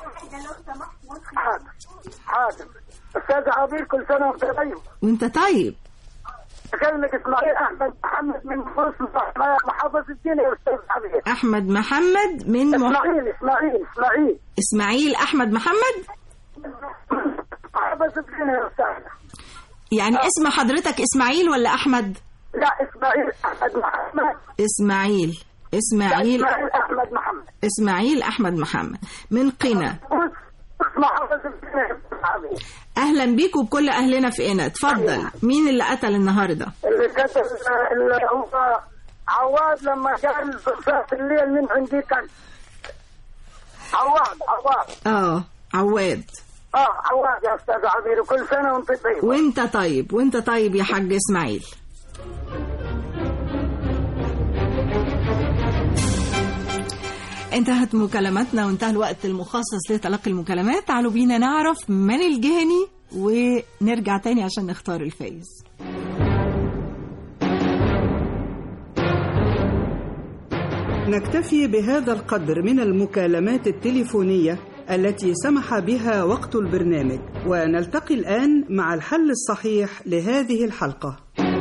Speaker 5: حاضر حاضر استاذ عبير كل سنه وانت طيب
Speaker 11: وانت طيب
Speaker 5: اكلمك اسماعيل احمد محمد من مصر محافظ الدين يا استاذ عبير
Speaker 11: احمد محمد من مح...
Speaker 5: اسماعيل اسماعيل اسماعيل
Speaker 11: اسماعيل احمد محمد
Speaker 5: محافظ الدين يا استاذ
Speaker 11: يعني اسم حضرتك اسماعيل ولا احمد
Speaker 5: لا اسماعيل احمد محمد
Speaker 11: اسماعيل اسماعيل
Speaker 5: اسماعيل احمد محمد
Speaker 11: اسماعيل احمد محمد من قنا
Speaker 5: محافظ الدين يا استاذ عبير
Speaker 11: اهلا بيك وبكل اهلنا في قنا اتفضل مين اللي قتل النهارده
Speaker 5: اللي قتل اللي هو عواد لما قال في الليل من عندي كان عواد عواد
Speaker 11: اه عواد
Speaker 6: اه عواد يا استاذ عبير وكل سنه وانت طيب
Speaker 11: وانت طيب وانت طيب يا حاج اسماعيل انتهت مكالماتنا وانتهى الوقت المخصص لتلقي المكالمات تعالوا بينا نعرف من الجهني ونرجع تاني عشان نختار الفايز
Speaker 1: نكتفي بهذا القدر من المكالمات التليفونية التي سمح بها وقت البرنامج ونلتقي الآن مع الحل الصحيح لهذه الحلقة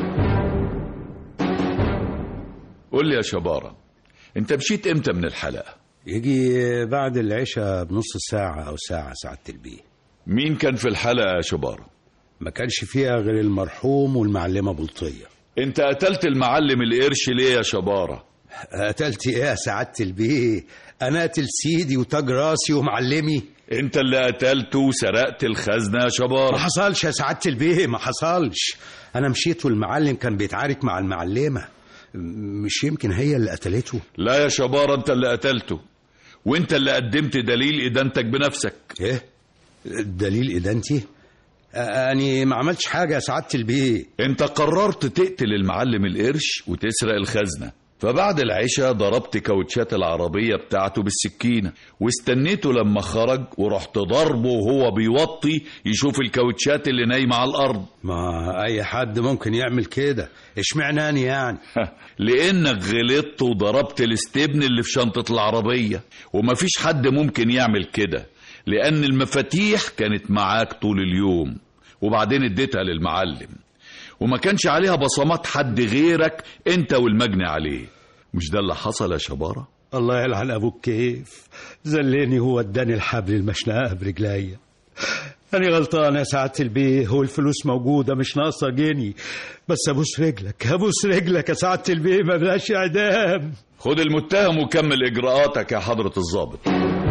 Speaker 10: قول لي يا شبارة انت مشيت امتى من الحلقة
Speaker 7: يجي بعد العشاء بنص ساعة أو ساعة ساعة البيه
Speaker 10: مين كان في الحلقة يا شبارة
Speaker 7: ما كانش فيها غير المرحوم والمعلمة بلطية
Speaker 10: انت قتلت المعلم القرش ليه يا شبارة
Speaker 7: قتلت ايه يا سعادة البيه انا قتل سيدي وتاج راسي ومعلمي
Speaker 10: انت اللي قتلته وسرقت الخزنة يا شبارة
Speaker 7: ما حصلش يا سعادة البيه ما حصلش انا مشيت والمعلم كان بيتعارك مع المعلمة مش يمكن هي اللي قتلته
Speaker 10: لا يا شبارة انت اللي قتلته وانت اللي قدمت دليل ادانتك بنفسك
Speaker 7: ايه دليل ادانتي أني ما عملتش حاجة يا سعادة البيه
Speaker 10: انت قررت تقتل المعلم القرش وتسرق الخزنة فبعد العشاء ضربت كاوتشات العربية بتاعته بالسكينة واستنيته لما خرج ورحت ضربه وهو بيوطي يشوف الكاوتشات اللي نايمة على الأرض
Speaker 7: ما أي حد ممكن يعمل كده اشمعناني يعني
Speaker 10: لأنك غلطت وضربت الاستبن اللي في شنطة العربية ومفيش حد ممكن يعمل كده لأن المفاتيح كانت معاك طول اليوم وبعدين اديتها للمعلم وما كانش عليها بصمات حد غيرك انت والمجني عليه مش ده اللي حصل يا شبارة
Speaker 7: الله يلعن ابوك كيف زلني هو اداني الحبل المشنقه برجليا أنا غلطان يا سعادة البيه هو الفلوس موجودة مش ناقصة جني بس أبوس رجلك أبوس رجلك يا سعادة البيه ما بلاش إعدام
Speaker 10: خد المتهم وكمل إجراءاتك يا حضرة الضابط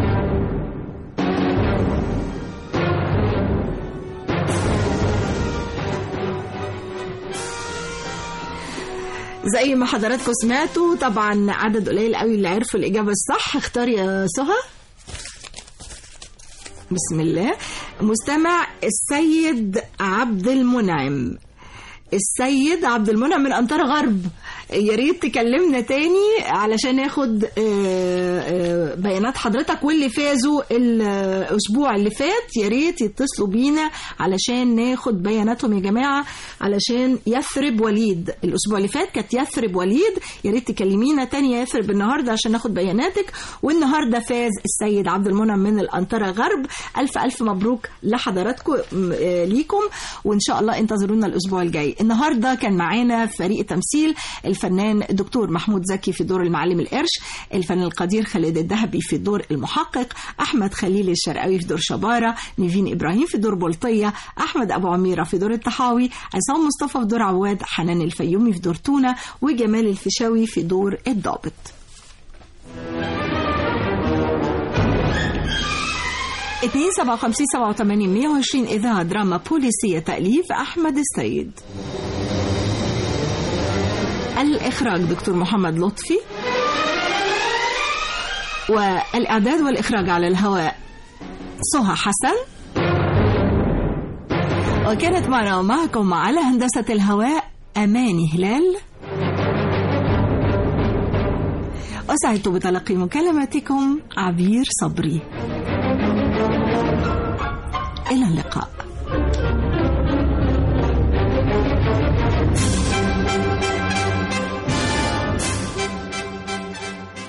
Speaker 11: زي ما حضراتكم سمعتوا طبعا عدد قليل قوي اللي عرفوا الإجابة الصح اختار يا سهى بسم الله مستمع السيد عبد المنعم السيد عبد المنعم من أنطار غرب يا ريت تكلمنا تاني علشان ناخد بيانات حضرتك واللي فازوا الاسبوع اللي فات يا ريت يتصلوا بينا علشان ناخد بياناتهم يا جماعه علشان يثرب وليد الاسبوع اللي فات كانت يثرب وليد يا ريت تكلمينا تاني يا يثرب النهارده عشان ناخد بياناتك والنهارده فاز السيد عبد المنعم من الانطره غرب الف الف مبروك لحضراتكم ليكم وان شاء الله انتظرونا الاسبوع الجاي النهارده كان معانا فريق تمثيل الفنان الدكتور محمود زكي في دور المعلم القرش الفنان القدير خالد الذهبي في دور المحقق احمد خليل الشرقاوي في دور شباره نيفين ابراهيم في دور بلطيه احمد ابو عميره في دور الطحاوي عصام مصطفى في دور عواد حنان الفيومي في دور تونه وجمال الفيشاوي في دور الضابط اتنين سبعة وخمسين سبعة وثمانين مية وعشرين إذاعة دراما بوليسية تأليف أحمد السيد الإخراج دكتور محمد لطفي والإعداد والإخراج على الهواء سهى حسن وكانت معنا ومعكم على هندسة الهواء أماني هلال وسعدت بتلقي مكالمتكم عبير صبري إلى اللقاء